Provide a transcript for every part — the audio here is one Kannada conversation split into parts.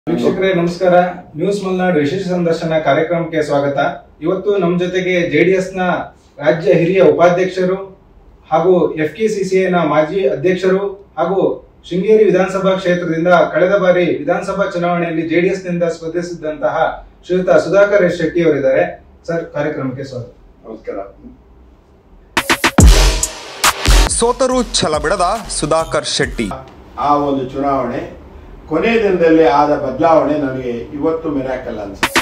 ವೀಕ್ಷಕರೇ ನಮಸ್ಕಾರ ನ್ಯೂಸ್ ಮಲ್ನಾಡ್ ವಿಶೇಷ ಸಂದರ್ಶನ ಕಾರ್ಯಕ್ರಮಕ್ಕೆ ಸ್ವಾಗತ ಇವತ್ತು ನಮ್ಮ ಜೊತೆಗೆ ಜೆಡಿಎಸ್ ನ ರಾಜ್ಯ ಹಿರಿಯ ಉಪಾಧ್ಯಕ್ಷರು ಹಾಗೂ ಎಫ್ ನ ಮಾಜಿ ಅಧ್ಯಕ್ಷರು ಹಾಗೂ ಶೃಂಗೇರಿ ವಿಧಾನಸಭಾ ಕ್ಷೇತ್ರದಿಂದ ಕಳೆದ ಬಾರಿ ವಿಧಾನಸಭಾ ಚುನಾವಣೆಯಲ್ಲಿ ಜೆಡಿಎಸ್ ನಿಂದ ಸ್ಪರ್ಧಿಸಿದ್ದಂತಹ ಶ್ರೀಯುತ ಸುಧಾಕರ್ ಎಸ್ ಶೆಟ್ಟಿ ಅವರಿದ್ದಾರೆ ಸರ್ ಕಾರ್ಯಕ್ರಮಕ್ಕೆ ಸ್ವಾಗತ ನಮಸ್ಕಾರ ಸೋತರೂ ಛಲ ಬಿಡದ ಸುಧಾಕರ್ ಶೆಟ್ಟಿ ಆ ಒಂದು ಚುನಾವಣೆ ಕೊನೆ ದಿನದಲ್ಲಿ ಆದ ಬದಲಾವಣೆ ನನಗೆ ಇವತ್ತು ಮಿರಾಕಲ್ ಅನ್ಸುತ್ತೆ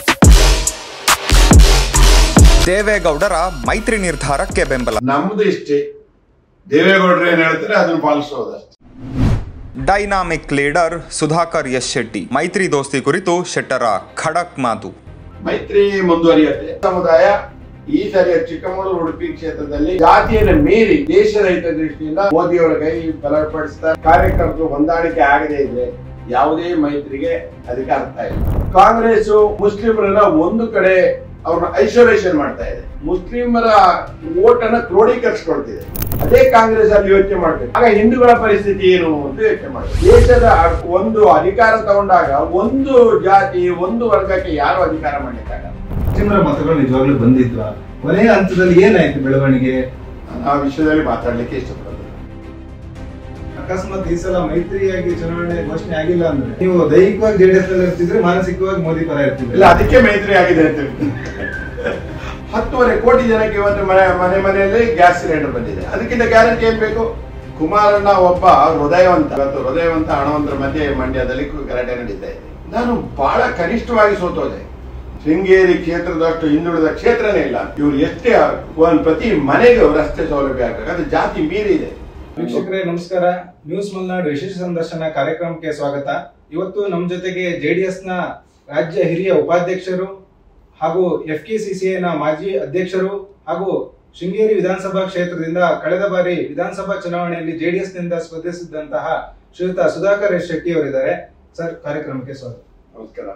ದೇವೇಗೌಡರ ಮೈತ್ರಿ ನಿರ್ಧಾರಕ್ಕೆ ಬೆಂಬಲ ನಮ್ದು ಇಷ್ಟೇ ದೇವೇಗೌಡರು ಏನ್ ಹೇಳ್ತಾರೆ ಅದನ್ನ ಪಾಲಿಸೋದಷ್ಟೇ ಡೈನಾಮಿಕ್ ಲೀಡರ್ ಸುಧಾಕರ್ ಎಸ್ ಶೆಟ್ಟಿ ಮೈತ್ರಿ ದೋಸ್ತಿ ಕುರಿತು ಶೆಟ್ಟರ ಖಡಕ್ ಮಾತು ಮೈತ್ರಿ ಮುಂದುವರಿಯುತ್ತೆ ಸಮುದಾಯ ಈ ಸರಿಯ ಚಿಕ್ಕಮಗಳೂರು ಉಡುಪಿ ಕ್ಷೇತ್ರದಲ್ಲಿ ಜಾತಿಯನ್ನು ಮೀರಿ ದೇಶದ ಹಿತ ದೃಷ್ಟಿಯಿಂದ ಮೋದಿಯವರ ಕೈ ಬಲಪಡಿಸ್ತಾ ಕಾರ್ಯಕರ್ತರು ಹೊಂದಾಣಿಕೆ ಆಗದೇ ಇದ್ರೆ ಯಾವುದೇ ಮೈತ್ರಿಗೆ ಅದಕ್ಕೆ ಅರ್ಥ ಇಲ್ಲ ಕಾಂಗ್ರೆಸ್ ಮುಸ್ಲಿಮರನ್ನ ಒಂದು ಕಡೆ ಅವ್ರನ್ನ ಐಸೋಲೇಷನ್ ಮಾಡ್ತಾ ಇದೆ ಮುಸ್ಲಿಮರ ಓಟ್ ಅನ್ನ ಕ್ರೋಢೀಕರಿಸ್ಕೊಳ್ತಿದೆ ಅದೇ ಕಾಂಗ್ರೆಸ್ ಅಲ್ಲಿ ಯೋಚನೆ ಮಾಡ್ಬೇಕು ಆಗ ಹಿಂದೂಗಳ ಪರಿಸ್ಥಿತಿ ಏನು ಅಂತ ಯೋಚನೆ ಮಾಡ್ಬೇಕು ದೇಶದ ಒಂದು ಅಧಿಕಾರ ತಗೊಂಡಾಗ ಒಂದು ಜಾತಿ ಒಂದು ವರ್ಗಕ್ಕೆ ಯಾರು ಅಧಿಕಾರ ಮಾಡಲಿಕ್ಕಾಗಲ್ಲ ಮುಸ್ಲಿಮರ ಮತಗಳು ನಿಜವಾಗ್ಲೂ ಬಂದಿದ್ವಾ ಕೊನೆಯ ಹಂತದಲ್ಲಿ ಏನಾಯ್ತು ಬೆಳವಣಿಗೆ ನಾನು ಆ ವಿಷಯದಲ್ಲಿ ಮಾತಾಡ್ಲಿಕ್ಕೆ ಇಷ್ಟಪಡ್ತೀನಿ ಅಕಸ್ಮಾತ್ ಈ ಸಲ ಮೈತ್ರಿಯಾಗಿ ಚುನಾವಣೆ ಘೋಷಣೆ ಆಗಿಲ್ಲ ಅಂದ್ರೆ ನೀವು ದೈಹಿಕವಾಗಿ ಜೆಡಿಎಸ್ ನಲ್ಲಿ ಇರ್ತಿದ್ರೆ ಮಾನಸಿಕವಾಗಿ ಮೋದಿ ಪರ ಇಲ್ಲ ಇರ್ತಿದ್ರೆ ಅದಕ್ಕೆ ಮೈತ್ರಿ ಆಗಿದೆ ಅಂತ ಹೇಳ್ತೀನಿ. ಹತ್ತುವರೆ ಕೋಟಿ ಜನಕ್ಕೆ ಇವತ್ತು ಮನೆ ಮನೆ ಮನೆಯಲ್ಲಿ ಗ್ಯಾಸ್ ಸಿಲಿಂಡರ್ ಬಂದಿದೆ ಅದಕ್ಕಿಂತ ಗ್ಯಾರಂಟಿ ಏನ್ ಬೇಕು ಕುಮಾರಣ್ಣ ಒಬ್ಬ ಹೃದಯವಂತ ಇವತ್ತು ಹೃದಯವಂತ ಹಣವಂತರ ಮಧ್ಯೆ ಮಂಡ್ಯದಲ್ಲಿ ಗಲಾಟೆ ನಡೀತಾ ಇದೆ ನಾನು ಬಹಳ ಕನಿಷ್ಠವಾಗಿ ಸೋತೋದೆ ಶೃಂಗೇರಿ ಕ್ಷೇತ್ರದಷ್ಟು ಹಿಂದುಳಿದ ಕ್ಷೇತ್ರನೇ ಇಲ್ಲ ಇವ್ರು ಎಷ್ಟೇ ಒಂದ್ ಪ್ರತಿ ಮನೆಗೆ ರಸ್ತೆ ಸೌಲಭ್ಯ ಆಗ್ಬೇಕು ಅದು ಜಾತಿ ಮೀರಿ ಇದೆ ವೀಕ್ಷಕರೇ ನಮಸ್ಕಾರ ನ್ಯೂಸ್ ಮಲ್ನಾಡ್ ವಿಶೇಷ ಸಂದರ್ಶನ ಕಾರ್ಯಕ್ರಮಕ್ಕೆ ಸ್ವಾಗತ ಇವತ್ತು ನಮ್ಮ ಜೊತೆಗೆ ಜೆಡಿಎಸ್ ನ ರಾಜ್ಯ ಹಿರಿಯ ಉಪಾಧ್ಯಕ್ಷರು ಹಾಗೂ ಎಫ್ ನ ಮಾಜಿ ಅಧ್ಯಕ್ಷರು ಹಾಗೂ ಶೃಂಗೇರಿ ವಿಧಾನಸಭಾ ಕ್ಷೇತ್ರದಿಂದ ಕಳೆದ ಬಾರಿ ವಿಧಾನಸಭಾ ಚುನಾವಣೆಯಲ್ಲಿ ಜೆಡಿಎಸ್ ನಿಂದ ಸ್ಪರ್ಧಿಸಿದ್ದಂತಹ ಶ್ರೀಯುತ ಸುಧಾಕರ್ ಎಸ್ ಶೆಟ್ಟಿ ಅವರಿದ್ದಾರೆ ಸರ್ ಕಾರ್ಯಕ್ರಮಕ್ಕೆ ಸ್ವಾಗತ ನಮಸ್ಕಾರ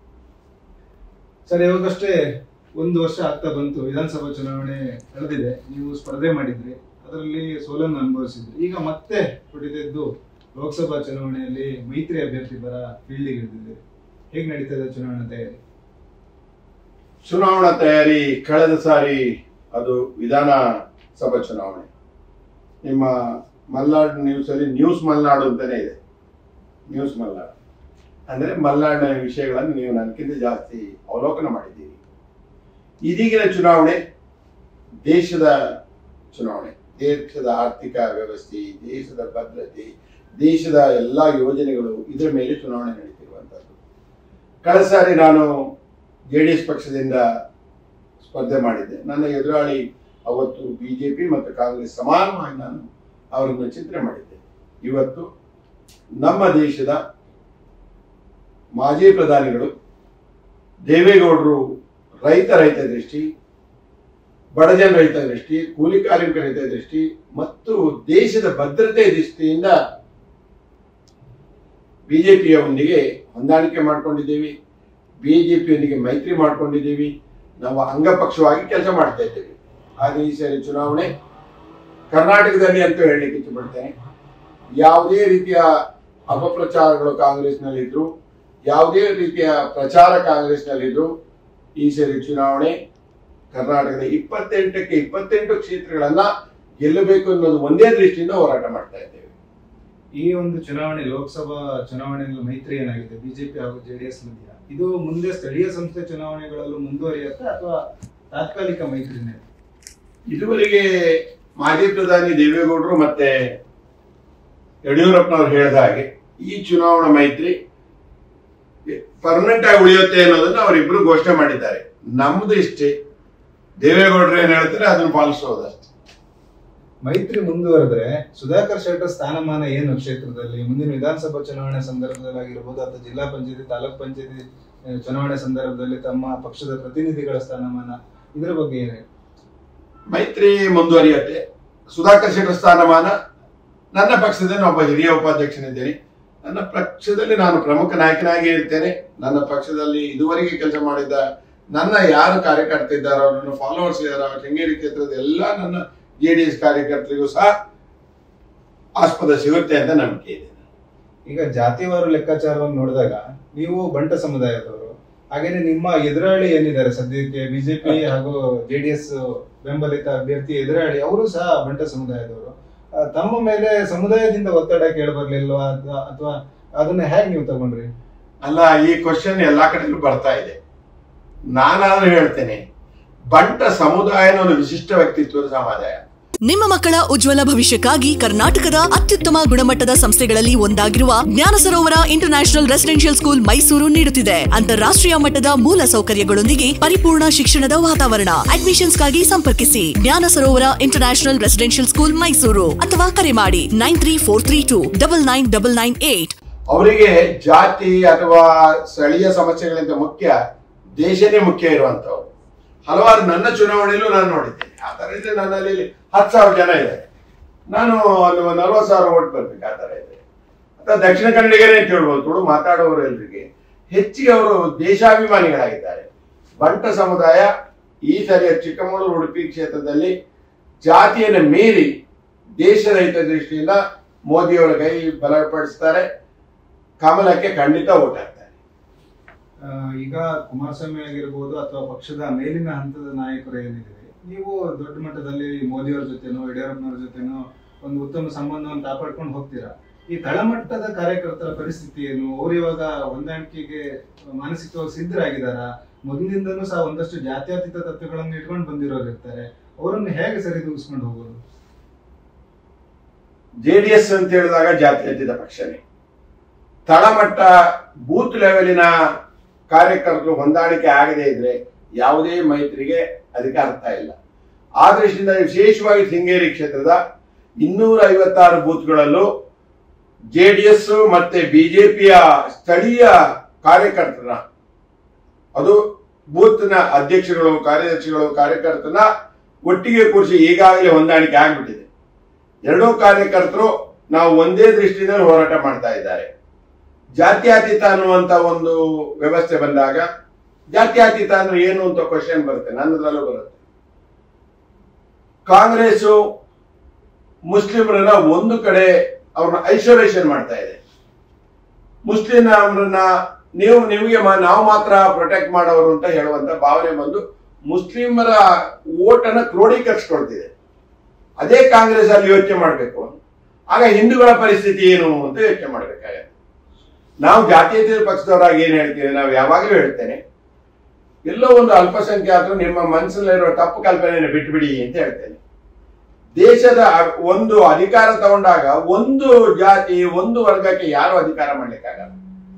ಸರ್ ಇವಾಗಷ್ಟೇ ಒಂದು ವರ್ಷ ಆಗ್ತಾ ಬಂತು ವಿಧಾನಸಭಾ ಚುನಾವಣೆ ಕಳೆದಿದೆ ನೀವು ಸ್ಪರ್ಧೆ ಮಾಡಿದ್ರಿ ಅದರಲ್ಲಿ ಸೋಲನ್ನು ಅನುಭವಿಸಿದ್ರಿ ಈಗ ಮತ್ತೆ ಪುಟಿದೆದ್ದು ಲೋಕಸಭಾ ಚುನಾವಣೆಯಲ್ಲಿ ಮೈತ್ರಿ ಅಭ್ಯರ್ಥಿ ಪರ ಫೀಲ್ಡಿಗೆ ಇಳಿದಿದ್ದೀರಿ ಹೇಗೆ ನಡೀತಾ ಇದೆ ಚುನಾವಣಾ ತಯಾರಿ ಚುನಾವಣಾ ತಯಾರಿ ಕಳೆದ ಸಾರಿ ಅದು ವಿಧಾನ ಸಭಾ ಚುನಾವಣೆ ನಿಮ್ಮ ಮಲ್ನಾಡು ನ್ಯೂಸ್ ಅಲ್ಲಿ ನ್ಯೂಸ್ ಮಲ್ನಾಡು ಅಂತಾನೆ ಇದೆ ನ್ಯೂಸ್ ಮಲ್ನಾಡು ಅಂದ್ರೆ ಮಲ್ನಾಡಿನ ವಿಷಯಗಳನ್ನು ನೀವು ನನಗಿಂತ ಜಾಸ್ತಿ ಅವಲೋಕನ ಮಾಡಿದ್ದೀರಿ ಇದೀಗಿನ ಚುನಾವಣೆ ದೇಶದ ಚುನಾವಣೆ ದೇಶದ ಆರ್ಥಿಕ ವ್ಯವಸ್ಥೆ ದೇಶದ ಭದ್ರತೆ ದೇಶದ ಎಲ್ಲ ಯೋಜನೆಗಳು ಇದರ ಮೇಲೆ ಚುನಾವಣೆ ನಡೀತಿರುವಂತದ್ದು ಕಳೆದ ಸಾರಿ ನಾನು ಜೆ ಡಿ ಎಸ್ ಪಕ್ಷದಿಂದ ಸ್ಪರ್ಧೆ ಮಾಡಿದ್ದೆ ನನ್ನ ಎದುರಾಳಿ ಅವತ್ತು ಬಿಜೆಪಿ ಮತ್ತು ಕಾಂಗ್ರೆಸ್ ಸಮಾನವಾಗಿ ನಾನು ಅವರನ್ನು ಚಿಂತನೆ ಮಾಡಿದ್ದೆ ಇವತ್ತು ನಮ್ಮ ದೇಶದ ಮಾಜಿ ಪ್ರಧಾನಿಗಳು ದೇವೇಗೌಡರು ರೈತ ರೈತ ದೃಷ್ಟಿ ಬಡಜನ ರೈತ ದೃಷ್ಟಿ ಕೂಲಿ ಕಾರ್ಮಿಕ ರೈತ ದೃಷ್ಟಿ ಮತ್ತು ದೇಶದ ಭದ್ರತೆ ದೃಷ್ಟಿಯಿಂದ ಬಿಜೆಪಿಯವೊಂದಿಗೆ ಹೊಂದಾಣಿಕೆ ಮಾಡಿಕೊಂಡಿದ್ದೇವೆ ಬಿಜೆಪಿಯೊಂದಿಗೆ ಮೈತ್ರಿ ಮಾಡ್ಕೊಂಡಿದ್ದೀವಿ ನಾವು ಅಂಗಪಕ್ಷವಾಗಿ ಕೆಲಸ ಮಾಡ್ತಾ ಇದ್ದೇವೆ ಹಾಗೆ ಈ ಸಾರಿ ಚುನಾವಣೆ ಕರ್ನಾಟಕದಲ್ಲಿ ಅಂತ ಹೇಳಲಿಕ್ಕೆ ಇಷ್ಟಪಡ್ತೇನೆ ಯಾವುದೇ ರೀತಿಯ ಅಪಪ್ರಚಾರಗಳು ಕಾಂಗ್ರೆಸ್ನಲ್ಲಿದ್ರು ಯಾವುದೇ ರೀತಿಯ ಪ್ರಚಾರ ಕಾಂಗ್ರೆಸ್ನಲ್ಲಿದ್ರು ಈ ಸಾರಿ ಚುನಾವಣೆ ಕರ್ನಾಟಕದ ಇಪ್ಪತ್ತೆಂಟಕ್ಕೆ ಇಪ್ಪತ್ತೆಂಟು ಕ್ಷೇತ್ರಗಳನ್ನ ಗೆಲ್ಲಬೇಕು ಅನ್ನೋದು ಒಂದೇ ದೃಷ್ಟಿಯಿಂದ ಹೋರಾಟ ಮಾಡ್ತಾ ಇದ್ದೇವೆ ಈ ಒಂದು ಚುನಾವಣೆ ಲೋಕಸಭಾ ಚುನಾವಣೆಯಲ್ಲಿ ಮೈತ್ರಿ ಏನಾಗಿದೆ ಬಿಜೆಪಿ ಹಾಗೂ ಜೆಡಿಎಸ್ ಮಧ್ಯ ಇದು ಮುಂದೆ ಸ್ಥಳೀಯ ಸಂಸ್ಥೆ ಚುನಾವಣೆಗಳಲ್ಲೂ ಮುಂದುವರಿಯುತ್ತೆ ಅಥವಾ ತಾತ್ಕಾಲಿಕ ಮೈತ್ರಿನೇ ಇದುವರೆಗೆ ಮಾಜಿ ಪ್ರಧಾನಿ ದೇವೇಗೌಡರು ಮತ್ತೆ ಯಡಿಯೂರಪ್ಪನವರು ಹೇಳಿದ ಹಾಗೆ ಈ ಚುನಾವಣಾ ಮೈತ್ರಿ ಪರ್ಮನೆಂಟ್ ಆಗಿ ಉಳಿಯುತ್ತೆ ಅನ್ನೋದನ್ನ ಅವರಿಬ್ರು ಘೋಷಣೆ ಮಾಡಿದ್ದಾರೆ ನಮ್ದು ಇಷ್ಟೇ ದೇವೇಗೌಡರು ಏನ್ ಹೇಳ್ತಾರೆ ಅದನ್ನ ಪಾಲಿಸೋದಷ್ಟೇ ಮೈತ್ರಿ ಮುಂದುವರೆದ್ರೆ ಸುಧಾಕರ್ ಶೆಟ್ಟರ್ ಸ್ಥಾನಮಾನ ಏನು ಕ್ಷೇತ್ರದಲ್ಲಿ ಮುಂದಿನ ವಿಧಾನಸಭಾ ಚುನಾವಣೆ ಸಂದರ್ಭದಲ್ಲಿ ಆಗಿರ್ಬೋದು ಅಥವಾ ಜಿಲ್ಲಾ ಪಂಚಾಯತಿ ತಾಲೂಕ್ ಪಂಚಾಯತಿ ಆ, ಚುನಾವಣೆ ಸಂದರ್ಭದಲ್ಲಿ ತಮ್ಮ ಪಕ್ಷದ ಪ್ರತಿನಿಧಿಗಳ ಸ್ಥಾನಮಾನ ಇದರ ಬಗ್ಗೆ ಏನು ಹೇಳಿ? ಮೈತ್ರಿ ಮುಂದುವರಿಯುತ್ತೆ ಸುಧಾಕರ್ ಶೆಟ್ಟರ್ ಸ್ಥಾನಮಾನ ನನ್ನ ಪಕ್ಷದಲ್ಲಿ ಒಬ್ಬ ಹಿರಿಯ ಉಪಾಧ್ಯಕ್ಷನಿದ್ದೇನೆ ನನ್ನ ಪಕ್ಷದಲ್ಲಿ ನಾನು ಪ್ರಮುಖ ನಾಯಕನಾಗಿ ಇರ್ತೇನೆ ನನ್ನ ಪಕ್ಷದಲ್ಲಿ ಇದುವರೆಗೆ ಕೆಲಸ ಮಾಡಿದ ನನ್ನ ಯಾರು ಕಾರ್ಯಕರ್ತ ಇದ್ದಾರೋ ನನ್ನ ಫಾಲೋವರ್ಸ್ ಇದ್ದಾರೋ ಶೃಂಗೇರಿ ಕ್ಷೇತ್ರದ ಎಲ್ಲ ನನ್ನ ಜೆ ಡಿ ಎಸ್ ಕಾರ್ಯಕರ್ತರಿಗೂ ಸಹ ಆಸ್ಪದ ಸಿಗುತ್ತೆ ಅಂತ ನಂಬಿಕೆ ಇದೆ ಈಗ ಜಾತಿವಾರು ಲೆಕ್ಕಾಚಾರವನ್ನು ನೋಡಿದಾಗ ನೀವು ಬಂಟ ಸಮುದಾಯದವರು ಹಾಗೇನೆ ನಿಮ್ಮ ಎದುರಾಳಿ ಏನಿದ್ದಾರೆ ಸದ್ಯಕ್ಕೆ ಬಿಜೆಪಿ ಹಾಗೂ ಜೆಡಿಎಸ್ ಬೆಂಬಲಿತ ಅಭ್ಯರ್ಥಿ ಎದುರಾಳಿ ಅವರು ಸಹ ಬಂಟ ಸಮುದಾಯದವರು ಆ, ತಮ್ಮ ಮೇಲೆ ಸಮುದಾಯದಿಂದ ಒತ್ತಡ ಕೇಳಬರ್ಲಿಲ್ವಾ ಅಥವಾ ಅದನ್ನ ಹೇಗೆ ನೀವು ತಗೊಂಡ್ರಿ ಅಲ್ಲ ಈ ಕ್ವಶನ್ ಎಲ್ಲಾ ಕಡೆಗೂ ಬರ್ತಾ ಇದೆ ನಾನಾದ್ರೂ ಹೇಳ್ತೇನೆ ಬಂಟ ಸಮುದಾಯನ ಒಂದು ವಿಶಿಷ್ಟ ವ್ಯಕ್ತಿತ್ವದ ಸಮುದಾಯ ನಿಮ್ಮ ಮಕ್ಕಳ ಉಜ್ವಲ ಭವಿಷ್ಯಕ್ಕಾಗಿ ಕರ್ನಾಟಕದ ಅತ್ಯುತ್ತಮ ಗುಣಮಟ್ಟದ ಸಂಸ್ಥೆಗಳಲ್ಲಿ ಒಂದಾಗಿರುವ ಜ್ಞಾನ ಸರೋವರ ಇಂಟರ್ನ್ಯಾಷನಲ್ ರೆಸಿಡೆನ್ಷಿಯಲ್ ಸ್ಕೂಲ್ ಮೈಸೂರು ನೀಡುತ್ತಿದೆ ಅಂತಾರಾಷ್ಟ್ರೀಯ ಮಟ್ಟದ ಮೂಲ ಸೌಕರ್ಯಗಳೊಂದಿಗೆ ಪರಿಪೂರ್ಣ ಶಿಕ್ಷಣದ ವಾತಾವರಣ ಅಡ್ಮಿಷನ್ಸ್ಗಾಗಿ ಸಂಪರ್ಕಿಸಿ ಜ್ಞಾನ ಸರೋವರ ಇಂಟರ್ನ್ಯಾಷನಲ್ ರೆಸಿಡೆನ್ಷಿಯಲ್ ಸ್ಕೂಲ್ ಮೈಸೂರು ಅಥವಾ ಕರೆ ಮಾಡಿ nine three four three two double nine double nine eight ಅವರಿಗೆ ಜಾತಿ ಅಥವಾ ಸ್ಥಳೀಯ ಸಮಸ್ಯೆಗಳಿಂದ ಮುಖ್ಯ ದೇಶನೇ ಮುಖ್ಯ ಇರುವಂತವ್ರು ಹಲವಾರು ನನ್ನ ಚುನಾವಣೆಯಲ್ಲೂ ನಾನು ನೋಡಿದ್ದೇನೆ ಆ ತರ ಇದ್ರೆ ನನ್ನಲ್ಲಿ ಹತ್ತು ಸಾವಿರ ಜನ ಇದ್ದಾರೆ ನಾನು ಒಂದು ನಲ್ವತ್ತು ಸಾವಿರ ಓಟ್ ಬರ್ಬೇಕು ಆ ತರ ಇದೆ ಅಥವಾ ದಕ್ಷಿಣ ಕನ್ನಡಿಗರೇ ಅಂತ ಹೇಳ್ಬೋದು ತುಳು ಮಾತಾಡುವವರು ಎಲ್ರಿಗೆ ಹೆಚ್ಚಿಗೆ ಅವರು ದೇಶಾಭಿಮಾನಿಗಳಾಗಿದ್ದಾರೆ ಬಂಟ ಸಮುದಾಯ ಈ ಸರಿಯ ಚಿಕ್ಕಮಗಳೂರು ಉಡುಪಿ ಕ್ಷೇತ್ರದಲ್ಲಿ ಜಾತಿಯನ್ನು ಮೀರಿ ದೇಶದ ಹಿತದೃಷ್ಟಿಯಿಂದ ಮೋದಿಯವರ ಕೈ ಬಲಪಡಿಸ್ತಾರೆ ಕಮಲಕ್ಕೆ ಖಂಡಿತ ಓಟ್ ಹಾಕ್ತಾರೆ ಆ, ಈಗ ಕುಮಾರಸ್ವಾಮಿ ಆಗಿರ್ಬೋದು ಅಥವಾ ಪಕ್ಷದ ಮೇಲಿನ ಹಂತದ ನಾಯಕರು ಏನಿದೆ ನೀವು ದೊಡ್ಡ ಮಟ್ಟದಲ್ಲಿ ಮೋದಿಯವರ ಜೊತೆನೋ ಯಡಿಯೂರಪ್ಪನವ್ರ ಜೊತೆನೋ ಒಂದು ಉತ್ತಮ ಸಂಬಂಧವನ್ನು ಕಾಪಾಡ್ಕೊಂಡು ಹೋಗ್ತೀರಾ ಈ ತಳಮಟ್ಟದ ಕಾರ್ಯಕರ್ತರ ಪರಿಸ್ಥಿತಿ ಏನು ಅವ್ರು ಇವಾಗ ಹೊಂದಾಣಿಕೆಗೆ ಮಾನಸಿಕವಾಗಿ ಸಿದ್ಧರಾಗಿದ್ದಾರ ಮೊದಲಿನಿಂದನೂ ಸಹ ಒಂದಷ್ಟು ಜಾತ್ಯತೀತ ತತ್ವಗಳನ್ನು ಇಟ್ಕೊಂಡು ಬಂದಿರೋರು ಇರ್ತಾರೆ ಅವರನ್ನು ಹೇಗೆ ಸರಿದೂಗಿಸ್ಕೊಂಡು ಹೋಗೋದು ಜೆಡಿಎಸ್ ಅಂತ ಹೇಳಿದಾಗ ಜಾತ್ಯತೀತ ಪಕ್ಷನೇ ತಳಮಟ್ಟ ಬೂತ್ ಲೆವೆಲಿನ ಕಾರ್ಯಕರ್ತರು ಹೊಂದಾಣಿಕೆ ಆಗದೇ ಇದ್ರೆ ಯಾವುದೇ ಮೈತ್ರಿಗೆ ಅದಕ್ಕೆ ಅರ್ಥ ಇಲ್ಲ ಆ ದೃಷ್ಟಿಯಿಂದ ವಿಶೇಷವಾಗಿ ಶೃಂಗೇರಿ ಕ್ಷೇತ್ರದ ಇನ್ನೂರ ಐವತ್ತಾರು ಬೂತ್ಗಳಲ್ಲೂ ಜೆಡಿಎಸ್ ಮತ್ತೆ ಬಿಜೆಪಿಯ ಸ್ಥಳೀಯ ಕಾರ್ಯಕರ್ತರನ್ನ ಅದು ಬೂತ್ನ ಅಧ್ಯಕ್ಷಗಳು ಕಾರ್ಯದರ್ಶಿಗಳು ಕಾರ್ಯಕರ್ತನ ಒಟ್ಟಿಗೆ ಕೂರಿಸಿ ಈಗಾಗಲೇ ಹೊಂದಾಣಿಕೆ ಆಗ್ಬಿಟ್ಟಿದೆ ಎರಡೂ ಕಾರ್ಯಕರ್ತರು ನಾವು ಒಂದೇ ದೃಷ್ಟಿಯಿಂದ ಹೋರಾಟ ಮಾಡ್ತಾ ಇದ್ದಾರೆ ಜಾತ್ಯತೀತ ಅನ್ನುವಂತ ಒಂದು ವ್ಯವಸ್ಥೆ ಬಂದಾಗ ಜಾತ್ಯತೀತ ಅಂದ್ರೆ ಏನು ಅಂತ ಕ್ವಶನ್ ಬರುತ್ತೆ ನನ್ನದ್ರಲ್ಲೂ ಬರುತ್ತೆ ಕಾಂಗ್ರೆಸ್ ಮುಸ್ಲಿಮರನ್ನ ಒಂದು ಕಡೆ ಅವ್ರನ್ನ ಐಸೋಲೇಷನ್ ಮಾಡ್ತಾ ಇದೆ ಮುಸ್ಲಿಮರನ್ನ ನೀವು ನಿಮಗೆ ಮಾ- ನಾವು ಮಾತ್ರ ಪ್ರೊಟೆಕ್ಟ್ ಮಾಡೋರು ಅಂತ ಹೇಳುವಂತ ಭಾವನೆ ಬಂದು ಮುಸ್ಲಿಮರ ಓಟನ್ನ ಕ್ರೋಢೀಕರಿಸ್ಕೊಳ್ತಿದೆ ಅದೇ ಕಾಂಗ್ರೆಸ್ ಅಲ್ಲಿ ಯೋಚನೆ ಮಾಡಬೇಕು ಆಗ ಹಿಂದೂಗಳ ಪರಿಸ್ಥಿತಿ ಏನು ಅಂತ ಯೋಚನೆ ಮಾಡಬೇಕಾಗತ್ತೆ ನಾವು ಜಾತ್ಯತೀತ ಪಕ್ಷದವರಾಗಿ ಏನ್ ಹೇಳ್ತೀವಿ ನಾವು ಯಾವಾಗಲೂ ಹೇಳ್ತೇನೆ ಎಲ್ಲೋ ಒಂದು ಅಲ್ಪಸಂಖ್ಯಾತರು ನಿಮ್ಮ ಮನಸ್ಸಲ್ಲಿರೋ ತಪ್ಪು ಕಲ್ಪನೆಯನ್ನು ಬಿಟ್ಬಿಡಿ ಅಂತ ಹೇಳ್ತೇನೆ ದೇಶದ ಅ- ಒಂದು ಅಧಿಕಾರ ತಗೊಂಡಾಗ ಒಂದು ಜಾತಿ ಒಂದು ವರ್ಗಕ್ಕೆ ಯಾರು ಅಧಿಕಾರ ಮಾಡ್ಲಿಕ್ಕಾಗಲ್ಲ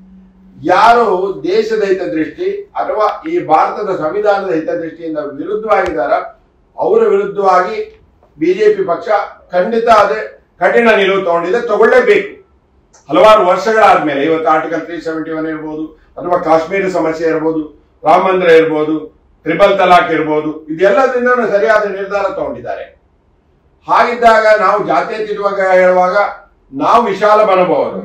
ಯಾರು ದೇಶದ ಹಿತದೃಷ್ಟಿ ಅಥವಾ ಈ ಭಾರತದ ಸಂವಿಧಾನದ ಹಿತದೃಷ್ಟಿಯಿಂದ ವಿರುದ್ಧವಾಗಿದ್ದಾರ ಅವರ ವಿರುದ್ಧವಾಗಿ ಬಿಜೆಪಿ ಪಕ್ಷ ಖಂಡಿತ ಅದೇ ಕಠಿಣ ನಿಲುವು ತಗೊಂಡಿದೆ ತಗೊಳ್ಳೇಬೇಕು ಹಲವಾರು ವರ್ಷಗಳಾದ್ಮೇಲೆ ಇವತ್ತು ಆರ್ಟಿಕಲ್ ತ್ರೀ ಸೆವೆಂಟಿ ಒನ್ ಇರ್ಬೋದು ಅಥವಾ ಕಾಶ್ಮೀರ ಸಮಸ್ಯೆ ಇರ್ಬೋದು ರಾಮ ಮಂದಿರ ಇರ್ಬೋದು ಟ್ರಿಬಲ್ ತಲಾಕ್ ಇರ್ಬೋದು ಇದೆಲ್ಲದಿಂದ ಸರಿಯಾದ ನಿರ್ಧಾರ ತಗೊಂಡಿದ್ದಾರೆ ಹಾಗಿದ್ದಾಗ ನಾವು ಜಾತ್ಯತೀತವಾಗ ಹೇಳುವಾಗ ನಾವು ವಿಶಾಲ ಮನೋಭಾವರು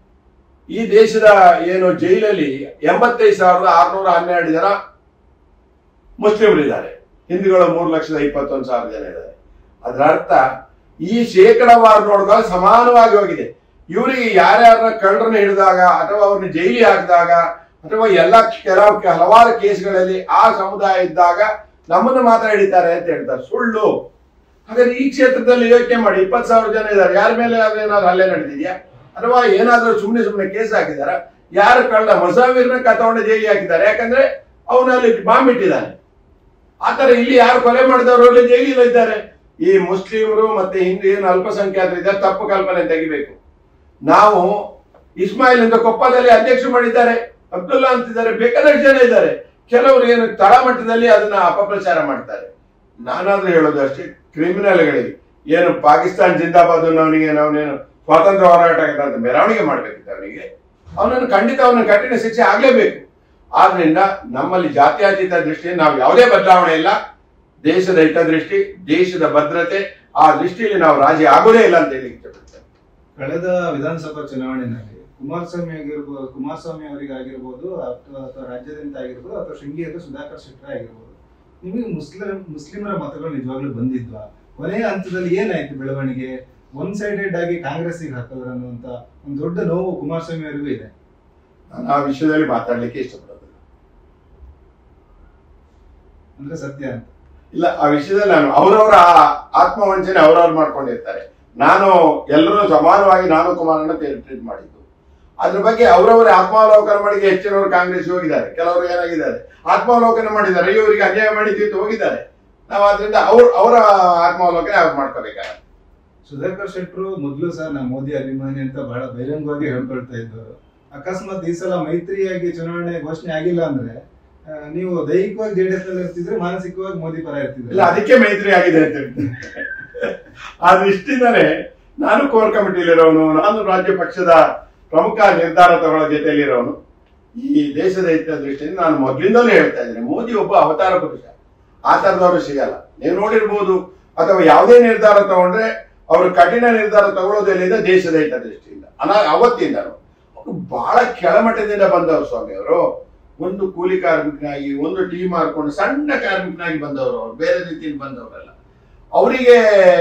ಈ ದೇಶದ ಏನು ಜೈಲಲ್ಲಿ ಎಂಬತ್ತೈದು ಸಾವಿರದ ಆರ್ನೂರ ಹನ್ನೆರಡು ಜನ ಮುಸ್ಲಿಮರಿದ್ದಾರೆ ಹಿಂದೂಗಳು ಮೂರು ಲಕ್ಷದ ಇಪ್ಪತ್ತೊಂದು ಸಾವಿರ ಜನ ಇದ್ದಾರೆ ಅದರ ಅರ್ಥ ಈ ಶೇಕಡವಾರು ನೋಡಿದಾಗ ಸಮಾನವಾಗಿ ಹೋಗಿದೆ ಇವರಿಗೆ ಯಾರ್ಯಾರ ಕಳ್ಳರನ್ನ ಹಿಡಿದಾಗ ಅಥವಾ ಅವ್ರನ್ನ ಜೈಲಿಗೆ ಹಾಕಿದಾಗ ಅಥವಾ ಎಲ್ಲ ಕೆಲವು ಹಲವಾರು ಕೇಸ್ಗಳಲ್ಲಿ ಆ ಸಮುದಾಯ ಇದ್ದಾಗ ನಮ್ಮನ್ನು ಮಾತ್ರ ಹಿಡಿತಾರೆ ಅಂತ ಹೇಳ್ತಾರೆ ಸುಳ್ಳು ಹಾಗಾದ್ರೆ ಈ ಕ್ಷೇತ್ರದಲ್ಲಿ ಯೋಚನೆ ಮಾಡಿ ಇಪ್ಪತ್ತು ಸಾವಿರ ಜನ ಇದ್ದಾರೆ ಯಾರ ಮೇಲೆ ಏನಾದ್ರು ಹಲ್ಲೆ ನಡೆದಿದ್ಯಾ ಅಥವಾ ಏನಾದ್ರೂ ಸುಮ್ಮನೆ ಸುಮ್ಮನೆ ಕೇಸ್ ಹಾಕಿದಾರ ಯಾರು ಕಳ್ಳ ಮಸಾವೀರ್ನ ಕತಗೊಂಡು ಜೈಲಿಗೆ ಹಾಕಿದ್ದಾರೆ ಯಾಕಂದ್ರೆ ಅವನಲ್ಲಿ ಬಾಂಬ್ ಇಟ್ಟಿದ್ದಾನೆ ಆತರ ಇಲ್ಲಿ ಯಾರು ಕೊಲೆ ಮಾಡಿದವರು ಅಲ್ಲಿ ಜೈಲಿಲ್ಲ ಇದ್ದಾರೆ ಈ ಮುಸ್ಲಿಮರು ಮತ್ತೆ ಹಿಂದೂ ಏನು ಅಲ್ಪಸಂಖ್ಯಾತರು ಇದ್ದಾರೆ ತಪ್ಪು ಕಲ್ಪನೆ ತೆಗಿಬೇಕು ನಾವು ಇಸ್ಮಾಯಿಲ್ ಅಂತ ಕೊಪ್ಪದಲ್ಲಿ ಅಧ್ಯಕ್ಷ ಮಾಡಿದ್ದಾರೆ ಅಬ್ದುಲ್ಲಾ ಅಂತಿದ್ದಾರೆ ಬೇಕಾದಷ್ಟು ಜನ ಇದ್ದಾರೆ ಕೆಲವರು ಏನು ತಳಮಟ್ಟದಲ್ಲಿ ಅದನ್ನ ಅಪಪ್ರಚಾರ ಮಾಡ್ತಾರೆ ನಾನಾದ್ರೂ ಹೇಳೋದು ಅಷ್ಟೇ ಕ್ರಿಮಿನಲ್ಗಳಿಗೆ ಏನು ಪಾಕಿಸ್ತಾನ್ ಜಿಂದಾಬಾದ್ ಅವನಿಗೆ ನಾವನೇನು ಸ್ವಾತಂತ್ರ್ಯ ಹೋರಾಟಗಾರ ಅಂತ ಮೆರವಣಿಗೆ ಮಾಡ್ಬೇಕಿತ್ತು ಅವನಿಗೆ ಅವನನ್ನು ಖಂಡಿತ ಅವನ ಕಠಿಣ ಶಿಕ್ಷೆ ಆಗ್ಲೇಬೇಕು ಆದ್ರಿಂದ ನಮ್ಮಲ್ಲಿ ಜಾತ್ಯತೀತ ದೃಷ್ಟಿಯಿಂದ ನಾವು ಯಾವುದೇ ಬದಲಾವಣೆ ಇಲ್ಲ ದೇಶದ ಹಿತದೃಷ್ಟಿ ದೇಶದ ಭದ್ರತೆ ಆ ದೃಷ್ಟಿಯಲ್ಲಿ ನಾವು ರಾಜಿ ಆಗೋದೇ ಇಲ್ಲ ಅಂತ ಹೇಳಿ ಇಷ್ಟಪಡ್ತೇನೆ ಕಳೆದ ವಿಧಾನಸಭಾ ಚುನಾವಣೆಯಲ್ಲಿ ಕುಮಾರಸ್ವಾಮಿ ಆಗಿರ್ಬೋದು ಕುಮಾರಸ್ವಾಮಿ ಅವರಿಗೆ ಆಗಿರ್ಬೋದು ಅಥವಾ ಅಥವಾ ರಾಜ್ಯದಿಂದ ಆಗಿರ್ಬೋದು ಅಥವಾ ಶೃಂಗೇರಿ ಸುಧಾಕರ್ ಶೆಟ್ಟರ್ ಆಗಿರ್ಬೋದು ನಿಮಗೆ ಮುಸ್ಲಿಂ ಮುಸ್ಲಿಮರ ಮತಗಳು ನಿಜವಾಗ್ಲೂ ಬಂದಿದ್ವಾ ಕೊನೆಯ ಹಂತದಲ್ಲಿ ಏನಾಯ್ತು ಬೆಳವಣಿಗೆ ಒನ್ ಸೈಡೆಡ್ ಆಗಿ ಕಾಂಗ್ರೆಸ್ಸಿಗೆ ಹಾಕಿದ್ರು ಅನ್ನುವಂತ ಒಂದು ದೊಡ್ಡ ನೋವು ಕುಮಾರಸ್ವಾಮಿ ಅವರಿಗೂ ಇದೆ ನಾನು ಆ ವಿಷಯದಲ್ಲಿ ಮಾತಾಡ್ಲಿಕ್ಕೆ ಇಷ್ಟಪಡೋದಿಲ್ಲ ಅಂದ್ರೆ ಸತ್ಯ ಅಂತ ಇಲ್ಲ ಆ ವಿಷಯದಲ್ಲಿ ನಾನು ಅವರವರ ಆತ್ಮವಂಚನೆ ಅವರವ್ರು ಮಾಡ್ಕೊಂಡಿರ್ತಾರೆ ನಾನು ಎಲ್ಲರೂ ಸಮಾನವಾಗಿ ನಾನು ಕುಮಾರಣ್ಣ ಟ್ರೀಟ್ ಮಾಡಿದ್ದು ಅದ್ರ ಬಗ್ಗೆ ಅವರವರ ಆತ್ಮಾವಲೋಕನ ಮಾಡಿ ಹೆಚ್ಚಿನವರು ಕಾಂಗ್ರೆಸ್ ಹೋಗಿದ್ದಾರೆ ಕೆಲವರು ಏನಾಗಿದ್ದಾರೆ ಆತ್ಮಾವಲೋಕನ ಮಾಡಿದ್ದಾರೆ ಇವರಿಗೆ ಅನ್ಯಾಯ ಮಾಡಿದ್ವಿ ಅಂತ ಹೋಗಿದ್ದಾರೆ ನಾವು ಅದರಿಂದ ಅವ್ರ ಅವರ ಆತ್ಮಾವಲೋಕನ ಅವ್ರು ಮಾಡ್ಕೋಬೇಕಾಗುತ್ತೆ ಸುಧಾಕರ್ ಶೆಟ್ರು ಮೊದಲು ಸಹ ನಾ ಮೋದಿ ಅಭಿಮಾನಿ ಅಂತ ಬಹಳ ಬಹಿರಂಗವಾಗಿ ಹೇಳ್ಕೊಳ್ತಾ ಇದ್ದವರು ಅಕಸ್ಮಾತ್ ಈ ಸಲ ಮೈತ್ರಿಯಾಗಿ ಚುನಾವಣೆ ಘೋಷಣೆ ಆಗಿಲ್ಲ ಅಂದ್ರೆ ಆ, ನೀವು ದೈಹಿಕವಾಗಿ ಜೆಡಿಎಸ್ ನಲ್ಲಿ ಇರ್ತಿದ್ರೆ ಮಾನಸಿಕವಾಗಿ ಮೋದಿ ಪರ ಇಲ್ಲ ಇರ್ತಿದ್ರೆ ಅದಕ್ಕೆ ಮೈತ್ರಿ ಆಗಿದೆ ಅಂತ ಹೇಳ್ತೀನಿ ಆ ದೃಷ್ಟಿಯಿಂದಲೇ ನಾನು ಕೋರ್ ಕಮಿಟಿಲಿರೋನು ನಾನು ರಾಜ್ಯ ಪಕ್ಷದ ಪ್ರಮುಖ ನಿರ್ಧಾರ ತಗೊಳ್ಳೋ ಜೊತೆಯಲ್ಲಿರೋನು ಈ ದೇಶದ ಹಿತ ದೃಷ್ಟಿಯಿಂದ ನಾನು ಮೊದಲಿಂದಲೂ ಹೇಳ್ತಾ ಇದ್ದೇನೆ ಮೋದಿ ಒಬ್ಬ ಅವತಾರ ಪುರುಷ ಆ ಥರದವರು ಸಿಗಲ್ಲ ನೀವು ನೋಡಿರ್ಬೋದು ಅಥವಾ ಯಾವುದೇ ನಿರ್ಧಾರ ತಗೊಂಡ್ರೆ ಅವರು ಕಠಿಣ ನಿರ್ಧಾರ ತಗೊಳ್ಳೋದೆಲ್ಲಿಂದ ದೇಶದ ಹಿತ ದೃಷ್ಟಿಯಿಂದ ಅನಾ ಅವತ್ತಿಂದನು ಅವರು ಬಹಳ ಕೆಳಮಟ್ಟದಿಂದ ಬಂದವರು ಸ್ವಾಮಿ ಅವರು ಒಂದು ಕೂಲಿ ಕಾರ್ಮಿಕನಾಗಿ ಒಂದು ಟೀ ಮಾರ್ಕೊಂಡು ಸಣ್ಣ ಕಾರ್ಮಿಕನಾಗಿ ಬಂದವರು ಅವರು ಬೇರೆ ರೀತಿಯಿಂದ ಬಂದವರಲ್ಲ ಅವರಿಗೆ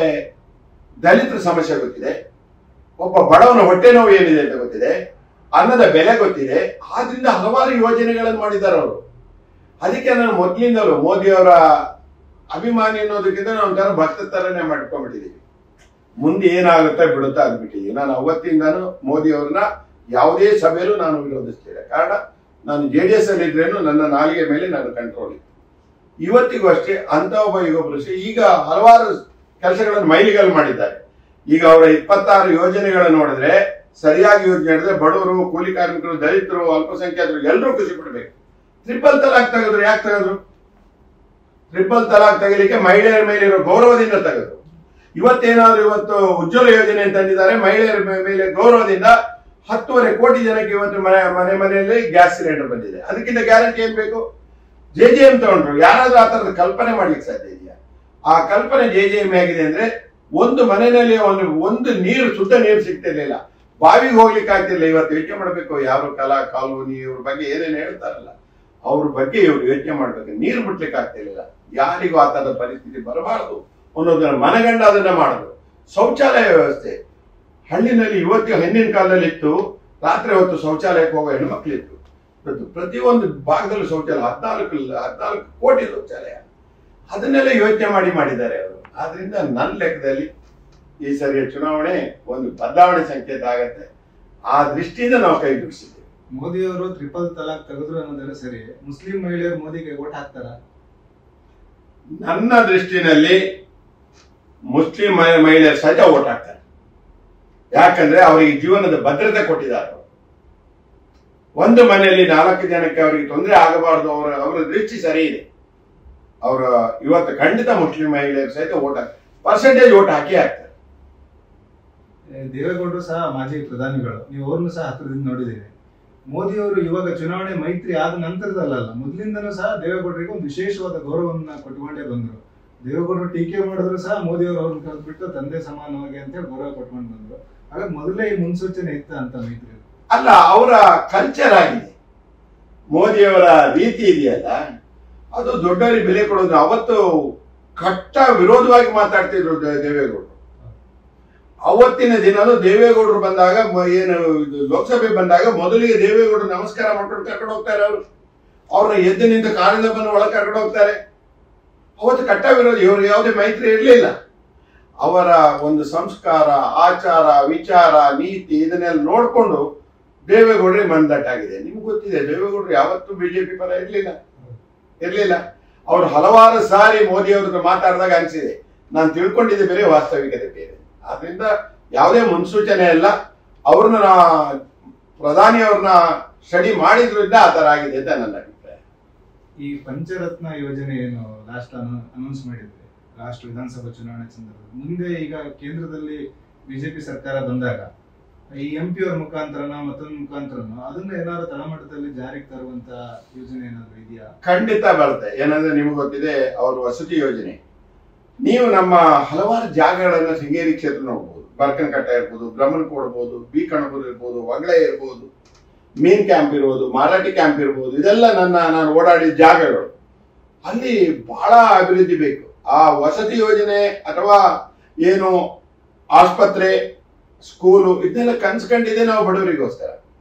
ದಲಿತರ ಸಮಸ್ಯೆ ಗೊತ್ತಿದೆ ಒಬ್ಬ ಬಡವನ ಹೊಟ್ಟೆ ನೋವು ಏನಿದೆ ಅಂತ ಗೊತ್ತಿದೆ ಅನ್ನದ ಬೆಲೆ ಗೊತ್ತಿದೆ ಆದ್ರಿಂದ ಹಲವಾರು ಯೋಜನೆಗಳನ್ನು ಮಾಡಿದ್ದಾರೆ ಅವರು ಅದಕ್ಕೆ ನಾನು ಮೊದಲಿಂದಲೂ ಮೋದಿ ಅವರ ಅಭಿಮಾನಿ ಅನ್ನೋದಕ್ಕಿಂತ ನಾವು ಒಂಥರ ಭಕ್ತ ತರನೇ ಮಾಡ್ಕೊಂಡ್ಬಿಟ್ಟಿದ್ದೀವಿ ಮುಂದೆ ಏನಾಗುತ್ತೆ ಬಿಡುತ್ತಾ ಅಂದ್ಬಿಟ್ಟಿದ್ದೀವಿ ನಾನು ಅವತ್ತಿಂದಾನು ಮೋದಿ ಅವ್ರನ್ನ ಯಾವುದೇ ಸಭೆಯಲ್ಲೂ ನಾನು ವಿರೋಧಿಸ್ತಿಲ್ಲ ಕಾರಣ ನಾನು ಜೆ ಡಿ ಎಸ್ ಅಲ್ಲಿ ಇದ್ರೇನು ನನ್ನ ನಾಲಿಗೆ ಮೇಲೆ ನಾನು ಕಂಟ್ರೋಲ್ ಇತ್ತು ಇವತ್ತಿಗೂ ಅಷ್ಟೇ ಅಂತ ಒಬ್ಬ ಯುಗ ಪುರುಷ ಈಗ ಹಲವಾರು ಕೆಲಸಗಳನ್ನು ಮೈಲಿಗಲ್ಲು ಮಾಡಿದ್ದಾರೆ ಈಗ ಅವರ ಇಪ್ಪತ್ತಾರು ಯೋಜನೆಗಳನ್ನು ನೋಡಿದ್ರೆ ಸರಿಯಾಗಿ ಯೋಜನೆ ಮಾಡಿದ್ರೆ ಬಡವರು ಕೂಲಿ ಕಾರ್ಮಿಕರು ದಲಿತರು ಅಲ್ಪಸಂಖ್ಯಾತರು ಎಲ್ಲರೂ ಖುಷಿ ಪಡಬೇಕು ಟ್ರಿಪಲ್ ತಲಾಕ್ ತೆಗೆದ್ರು ಯಾಕೆ ತೆಗೆದ್ರು ಟ್ರಿಪಲ್ ತಲಾಕ್ ತೆಗಿಲಿಕ್ಕೆ ಮಹಿಳೆಯರ ಮೇಲೆ ಇರೋ ಗೌರವದಿಂದ ತೆಗೆದ್ರು ಇವತ್ತೇನಾದ್ರು ಇವತ್ತು ಉಜ್ವಲ ಯೋಜನೆ ಅಂತ ತಂದಿದ್ದಾರೆ ಮಹಿಳೆಯರ ಮೇ- ಮೇಲೆ ಗೌರವದಿಂದ ಹತ್ತುವರೆ ಕೋಟಿ ಜನಕ್ಕೆ ಇವತ್ತು ಮನೆ ಮನೆ ಮನೆಯಲ್ಲಿ ಗ್ಯಾಸ್ ಸಿಲಿಂಡರ್ ಬಂದಿದೆ ಅದಕ್ಕಿಂತ ಗ್ಯಾರಂಟಿ ಏನ್ ಬೇಕು ಜೆ ಜೆ ಎಂ ತಗೊಂಡ್ರು ಯಾರಾದ್ರೂ ಆ ತರದ ಕಲ್ಪನೆ ಮಾಡ್ಲಿಕ್ಕೆ ಸಾಧ್ಯ ಇದೆಯಾ ಆ ಕಲ್ಪನೆ ಜೆ ಜೆ ಎಂ ಆಗಿದೆ ಅಂದ್ರೆ ಒಂದು ಮನೆಯಲ್ಲಿ ಒಂದು ಒಂದು ನೀರು ಶುದ್ಧ ನೀರು ಸಿಗ್ತಿರ್ಲಿಲ್ಲ ಬಾವಿಗೆ ಹೋಗ್ಲಿಕ್ಕೆ ಆಗ್ತಿರ್ಲಿಲ್ಲ ಇವತ್ತು ಯೋಚನೆ ಮಾಡಬೇಕು ಯಾವ ಕಲಾ ಕಾಲೋನಿ ಇವ್ರ ಬಗ್ಗೆ ಏನೇನು ಹೇಳ್ತಾರಲ್ಲ ಅವ್ರ ಬಗ್ಗೆ ಇವ್ರು ಯೋಚನೆ ಮಾಡ್ಬೇಕು ನೀರು ಬಿಡ್ಲಿಕ್ಕೆ ಆಗ್ತಿರ್ಲಿಲ್ಲ ಯಾರಿಗೂ ಆ ತರದ ಪರಿಸ್ಥಿತಿ ಬರಬಾರದು ಅನ್ನೋದನ್ನ ಮನಗಂಡ ಅದನ್ನ ಮಾಡಿದ್ರು ಶೌಚಾಲಯ ವ್ಯವಸ್ಥೆ ಹಳ್ಳಿನಲ್ಲಿ ಇವತ್ತು ಹಿಂದಿನ ಕಾಲದಲ್ಲಿ ಇತ್ತು ರಾತ್ರಿ ಹೊತ್ತು ಶೌಚಾಲಯಕ್ಕೆ ಹೋಗೋ ಹೆಣ್ಮಕ್ಳಿತ್ತು ಇವತ್ತು ಪ್ರತಿಯೊಂದು ಭಾಗದಲ್ಲೂ ಶೌಚಾಲಯ ಹದಿನಾಲ್ಕು ಹದಿನಾಲ್ಕು ಕೋಟಿ ಶೌಚಾಲಯ ಅದನ್ನೆಲ್ಲ ಯೋಚನೆ ಮಾಡಿ ಮಾಡಿದ್ದಾರೆ ಅವರು ಆದ್ರಿಂದ ನನ್ನ ಲೆಕ್ಕದಲ್ಲಿ ಈ ಸರಿಯ ಚುನಾವಣೆ ಒಂದು ಬದಲಾವಣೆ ಸಂಕೇತ ಆಗತ್ತೆ ಆ ದೃಷ್ಟಿಯಿಂದ ನಾವು ಕೈ ಜೋಡಿಸಿದ್ದೇವೆ ಮೋದಿ ಅವರು ಟ್ರಿಪಲ್ ತಲಾಕ್ ತೆಗೆದ್ರು ಅನ್ನೋದೆಲ್ಲ ಸರಿ ಮುಸ್ಲಿಂ ಮಹಿಳೆಯರು ಮೋದಿಗೆ ಓಟ್ ಹಾಕ್ತಾರ ನನ್ನ ದೃಷ್ಟಿನಲ್ಲಿ ಮುಸ್ಲಿಂ ಮಹಿ- ಮಹಿಳೆಯರು ಸಹಿತ ಓಟ್ ಹಾಕ್ತಾರೆ ಯಾಕಂದ್ರೆ ಅವರಿಗೆ ಜೀವನದ ಭದ್ರತೆ ಕೊಟ್ಟಿದ್ದಾರೆ ಅವರು. ಒಂದು ಮನೆಯಲ್ಲಿ ನಾಲ್ಕು ಜನಕ್ಕೆ ಅವರಿಗೆ ತೊಂದರೆ ಆಗಬಾರದು ಅವರ ಅವರ ದೃಷ್ಟಿ ಸರಿ ಇದೆ ಅವರ ಇವತ್ತು ಖಂಡಿತ ಮುಸ್ಲಿಂ ಮಹಿಳೆಯರು ಸಹಿತ ಓಟ್ ಹಾಕ್ತಾರೆ ಪರ್ಸೆಂಟೇಜ್ ಓಟ್ ಹಾಕಿ ಹಾಕ್ತಾರೆ ಏ, ದೇವೇಗೌಡರು ಸಹ ಮಾಜಿ ಪ್ರಧಾನಿಗಳು ನೀವು ಅವ್ರನ್ನು ಸಹ ಹತ್ತಿರದಿಂದ ನೋಡಿದ್ದೀರಿ ಮೋದಿ ಅವರು ಇವಾಗ ಚುನಾವಣೆ ಮೈತ್ರಿ ಆದ ನಂತರದಲ್ಲ ಮೊದಲಿಂದನೂ ಸಹ ದೇವೇಗೌಡರಿಗೆ ಒಂದು ವಿಶೇಷವಾದ ಗೌರವವನ್ನ ಕೊಟ್ಕೊಂಡೇ ಬಂದ್ರು ದೇವೇಗೌಡರು ಟೀಕೆ ಮಾಡಿದ್ರು ಸಹ ಮೋದಿ ಅವರು ಅವ್ರನ್ನ ಕರೆದ್ಬಿಟ್ಟು ತಂದೆ ಸಮಾನವಾಗಿ ಅಂತ ಹೇಳಿ ಗೌರವ ಕೊಟ್ಕೊಂಡು ಬಂದ್ರು ಹಾಗಾಗಿ ಮೊದಲೇ ಈ ಮುನ್ಸೂಚನೆ ಇತ್ತ ಅಂತ ಮೈತ್ರಿ ಅಲ್ಲ ಅವರ ಕಲ್ಚರ್ ಆಗಿದೆ ಮೋದಿಯವರ ರೀತಿ ಇದೆಯಲ್ಲ ಅದು ದೊಡ್ಡವರಿಗೆ ಬೆಲೆ ಕೊಡೋದು ಅವತ್ತು ಕಟ್ಟ ವಿರೋಧವಾಗಿ ಮಾತಾಡ್ತಿದ್ರು ದೇ- ದೇವೇಗೌಡರು ಅವತ್ತಿನ ದಿನನೂ ದೇವೇಗೌಡರು ಬಂದಾಗ ಮ- ಏನು ಇದು ಲೋಕಸಭೆ ಬಂದಾಗ ಮೊದಲಿಗೆ ದೇವೇಗೌಡರು ನಮಸ್ಕಾರ ಮಾಡ್ಕೊಂಡು ಕರ್ಕೊಂಡು ಹೋಗ್ತಾರೆ ಅವರು ಅವ್ರನ್ನ ಎದ್ದು ನಿಂತು ಕಾರಿಂದ ಬಂದು ಒಳಗೆ ಕರ್ಕೊಂಡು ಹೋಗ್ತಾರೆ ಅವತ್ತು ಕಟ್ಟ ವಿರೋಧ ಇವರು ಯಾವುದೇ ಮೈತ್ರಿ ಇರಲಿಲ್ಲ ಅವರ ಒಂದು ಸಂಸ್ಕಾರ ಆಚಾರ ವಿಚಾರ ನೀತಿ ಇದನ್ನೆಲ್ಲ ನೋಡಿಕೊಂಡು ದೇವೇಗೌಡರಿಗೆ ಮಂದಟ್ಟಾಗಿದೆ ನಿಮ್ಗೆ ಗೊತ್ತಿದೆ ದೇವೇಗೌಡರು ಯಾವತ್ತೂ ಬಿಜೆಪಿ ಪರ ಇರಲಿಲ್ಲ ಇರಲಿಲ್ಲ ಅವ್ರು ಹಲವಾರು ಸಾರಿ ಮೋದಿ ಅವ್ರ ಹತ್ರ ಮಾತಾಡಿದಾಗ ಅನಿಸಿದೆ ನಾನು ತಿಳ್ಕೊಂಡಿದ್ದೆ ಬೇರೆ ವಾಸ್ತವಿಕತೆ ಬೇರೆ ಆದ್ರಿಂದ ಯಾವುದೇ ಮುನ್ಸೂಚನೆ ಇಲ್ಲ ಅವ್ರನ್ನ ನಾ- ಪ್ರಧಾನಿ ಅವ್ರನ್ನ ಸ್ಟಡಿ ಮಾಡಿದ್ರಿಂದ ಆ ತರ ಆಗಿದೆ ಅಂತ ನನ್ನ ಅಭಿಪ್ರಾಯ ಈ ಪಂಚರತ್ನ ಯೋಜನೆ ಏನು ಲಾಸ್ಟ್ ಅನೌನ್ಸ್ ಮಾಡಿದ್ರೆ ಲಾಸ್ಟ್ ವಿಧಾನಸಭಾ ಚುನಾವಣೆ ಸಂದರ್ಭದಲ್ಲಿ ಮುಂದೆ ಈಗ ಕೇಂದ್ರದಲ್ಲಿ ಬಿಜೆಪಿ ಸರ್ಕಾರ ಬಂದಾಗ ಈ ಎಂ ಪಿ ಅವ್ರ ಮುಖಾಂತರನ ಮತ್ತೊಂದು ಮುಖಾಂತರನ ಅದನ್ನ ಏನಾದ್ರು ತಳಮಟ್ಟದಲ್ಲಿ ಜಾರಿಗೆ ತರುವಂತ ಯೋಜನೆ ಏನಾದ್ರು ಇದೆಯಾ ಖಂಡಿತ ಬರುತ್ತೆ ಏನಂದ್ರೆ ನಿಮ್ಗೆ ಗೊತ್ತಿದೆ ಅವ್ರ ವಸತಿ ಯೋಜನೆ ನೀವು ನಮ್ಮ ಹಲವಾರು ಜಾಗಗಳನ್ನ ಶೃಂಗೇರಿ ಕ್ಷೇತ್ರ ನೋಡ್ಬೋದು ಬರ್ಕನಕಟ್ಟ ಇರ್ಬೋದು ಬ್ರಹ್ಮನ್ಕೋಡ್ ಇರ್ಬೋದು ಬಿ ಕಣಬೂರು ಇರ್ಬೋದು ಹೊಗಳೇ ಇರ್ಬೋದು ಮೀನ್ ಕ್ಯಾಂಪ್ ಇರ್ಬೋದು ಮಾರಾಟಿ ಕ್ಯಾಂಪ್ ಇರ್ಬೋದು ಇದೆಲ್ಲ ನನ್ನ ನಾನು ಓಡಾಡಿದ ಜಾಗಗಳು ಅಲ್ಲಿ ಬಹಳ ಅಭಿವೃದ್ಧಿ ಬೇಕು ಆ ವಸತಿ ಯೋಜನೆ ಅಥವಾ ಏನು ಆಸ್ಪತ್ರೆ ಸ್ಕೂಲು ಇದನ್ನೆಲ್ಲ ಕನ್ಸ್ಕೊಂಡಿದೆ ನಾವು ಬಡವರಿಗೋಸ್ಕರ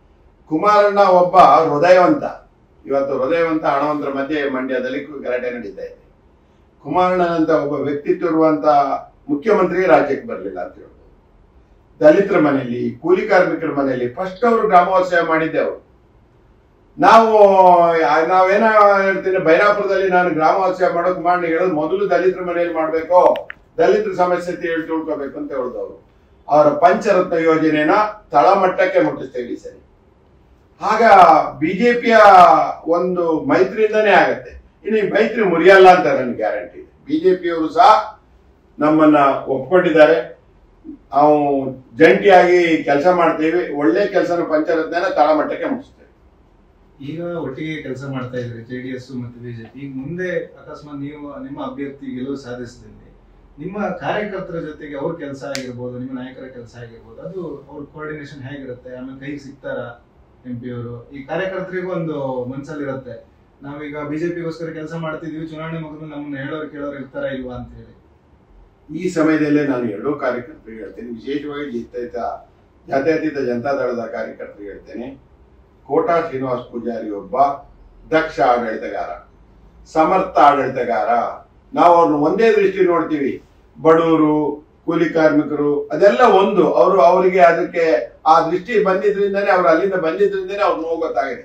ಕುಮಾರಣ್ಣ ಒಬ್ಬ ಹೃದಯವಂತ ಇವತ್ತು ಹೃದಯವಂತ ಹಣವಂತರ ಮಧ್ಯೆ ಮಂಡ್ಯದಲ್ಲಿ ಗಲಾಟೆ ನಡೀತಾ ಇದೆ ಕುಮಾರಣ್ಣನಂತ ಒಬ್ಬ ವ್ಯಕ್ತಿತ್ವ ಇರುವಂತ ಮುಖ್ಯಮಂತ್ರಿ ರಾಜ್ಯಕ್ಕೆ ಬರಲಿಲ್ಲ ಅಂತ ಹೇಳ್ಬೋದು ದಲಿತರ ಮನೆಯಲ್ಲಿ ಕೂಲಿ ಕಾರ್ಮಿಕರ ಮನೆಯಲ್ಲಿ ಫಸ್ಟ್ ಅವರು ಗ್ರಾಮೋತ್ಸವ ಮಾಡಿದ್ದೆ ಅವರು ನಾವು ಆ- ನಾವೇನ ಹೇಳ್ತೀನಿ ಬೈರಾಪುರದಲ್ಲಿ ನಾನು ಗ್ರಾಮೋತ್ಸವ ಮಾಡೋಕೆ ಮಾಡಿ ಹೇಳೋದು ಮೊದಲು ದಲಿತರ ಮನೆಯಲ್ಲಿ ಮಾಡಬೇಕು ದಲಿತರ ಸಮಸ್ಯೆ ತಿಳ್ ತಿಳ್ಕೊಬೇಕು ಅಂತ ಹೇಳಿದವರು ಅವರ ಪಂಚರತ್ನ ಯೋಜನೆನ ತಳಮಟ್ಟಕ್ಕೆ ಮುಟ್ಟಿಸ್ತೇವೆ ಈ ಸರಿ ಆಗ ಬಿಜೆಪಿಯ ಒಂದು ಮೈತ್ರಿಯಿಂದನೇ ಆಗತ್ತೆ ಇನ್ನು ಈ ಮೈತ್ರಿ ಮುರಿಯಲ್ಲ ಅಂತ ನನಗೆ ಗ್ಯಾರಂಟಿ ಇದೆ ಬಿಜೆಪಿಯವರು ಸಹ ನಮ್ಮನ್ನ ಒಪ್ಕೊಂಡಿದ್ದಾರೆ ನಾವು ಜಂಟಿಯಾಗಿ ಕೆಲಸ ಮಾಡ್ತೀವಿ ಒಳ್ಳೆ ಕೆಲಸನ ಪಂಚರತ್ನ ತಳಮಟ್ಟಕ್ಕೆ ಮುಟ್ಟಿಸ್ತೇವೆ ಈಗ ಒಟ್ಟಿಗೆ ಕೆಲಸ ಮಾಡ್ತಾ ಇದ್ರಿ ಜೆ ಡಿ ಎಸ್ ಮತ್ತು ಬಿಜೆಪಿ ಈಗ ಮುಂದೆ ಅಕಸ್ಮಾತ್ ನೀವು ನಿಮ್ಮ ಅಭ್ಯರ್ಥಿ ಗೆಲುವು ಸಾಧಿಸಿದಲ್ಲಿ ನಿಮ್ಮ ಕಾರ್ಯಕರ್ತರ ಜೊತೆಗೆ ಅವ್ರ ಕೆಲಸ ಆಗಿರ್ಬೋದು ನಿಮ್ಮ ನಾಯಕರ ಕೆಲಸ ಆಗಿರ್ಬೋದು ಅದು ಅವ್ರ ಕೋಆರ್ಡಿನೇಷನ್ ಹೇಗಿರುತ್ತೆ ಆಮೇಲೆ ಕೈಗೆ ಸಿಗ್ತಾರ ಎಂ ಪಿ ಅವರು ಈ ಕಾರ್ಯಕರ್ತರಿಗೂ ಒಂದು ಮನ್ಸಲ್ಲಿ ಇರುತ್ತೆ ನಾವೀಗ ಬಿಜೆಪಿಗೋಸ್ಕರ ಕೆಲಸ ಮಾಡ್ತಿದೀವಿ ಚುನಾವಣೆ ಮುಗಿದು ನಮ್ಮನ್ನ ಹೇಳೋರು ಕೇಳೋರು ಇರ್ತಾರ ಇಲ್ವಾ ಅಂತ ಹೇಳಿ ಈ ಸಮಯದಲ್ಲೇ ನಾನು ಎರಡೂ ಕಾರ್ಯಕರ್ತರಿಗೆ ಹೇಳ್ತೇನೆ ವಿಶೇಷವಾಗಿ ಜಿತ್ತೈತ ಜಾತ್ಯತೀತ ಜನತಾದಳದ ಕಾರ್ಯಕರ್ತರಿಗೆ ಹೇಳ್ತೇನೆ ಕೋಟಾ ಶ್ರೀನಿವಾಸ್ ಪೂಜಾರಿ ಒಬ್ಬ ದಕ್ಷ ಆಡಳಿತಗಾರ ಸಮರ್ಥ ಆಡಳಿತಗಾರ ನಾವು ಅವ್ರನ್ನ ಒಂದೇ ದೃಷ್ಟಿ ನೋಡ್ತೀವಿ ಬಡವರು ಕೂಲಿ ಕಾರ್ಮಿಕರು ಅದೆಲ್ಲ ಒಂದು ಅವರು ಅವರಿಗೆ ಅದಕ್ಕೆ ಆ ದೃಷ್ಟಿ ಬಂದಿದ್ರಿಂದನೇ ಅವ್ರು ಅಲ್ಲಿಂದ ಬಂದಿದ್ರಿಂದನೇ ಅವ್ರು ನೋವು ಗೊತ್ತಾಗಿದೆ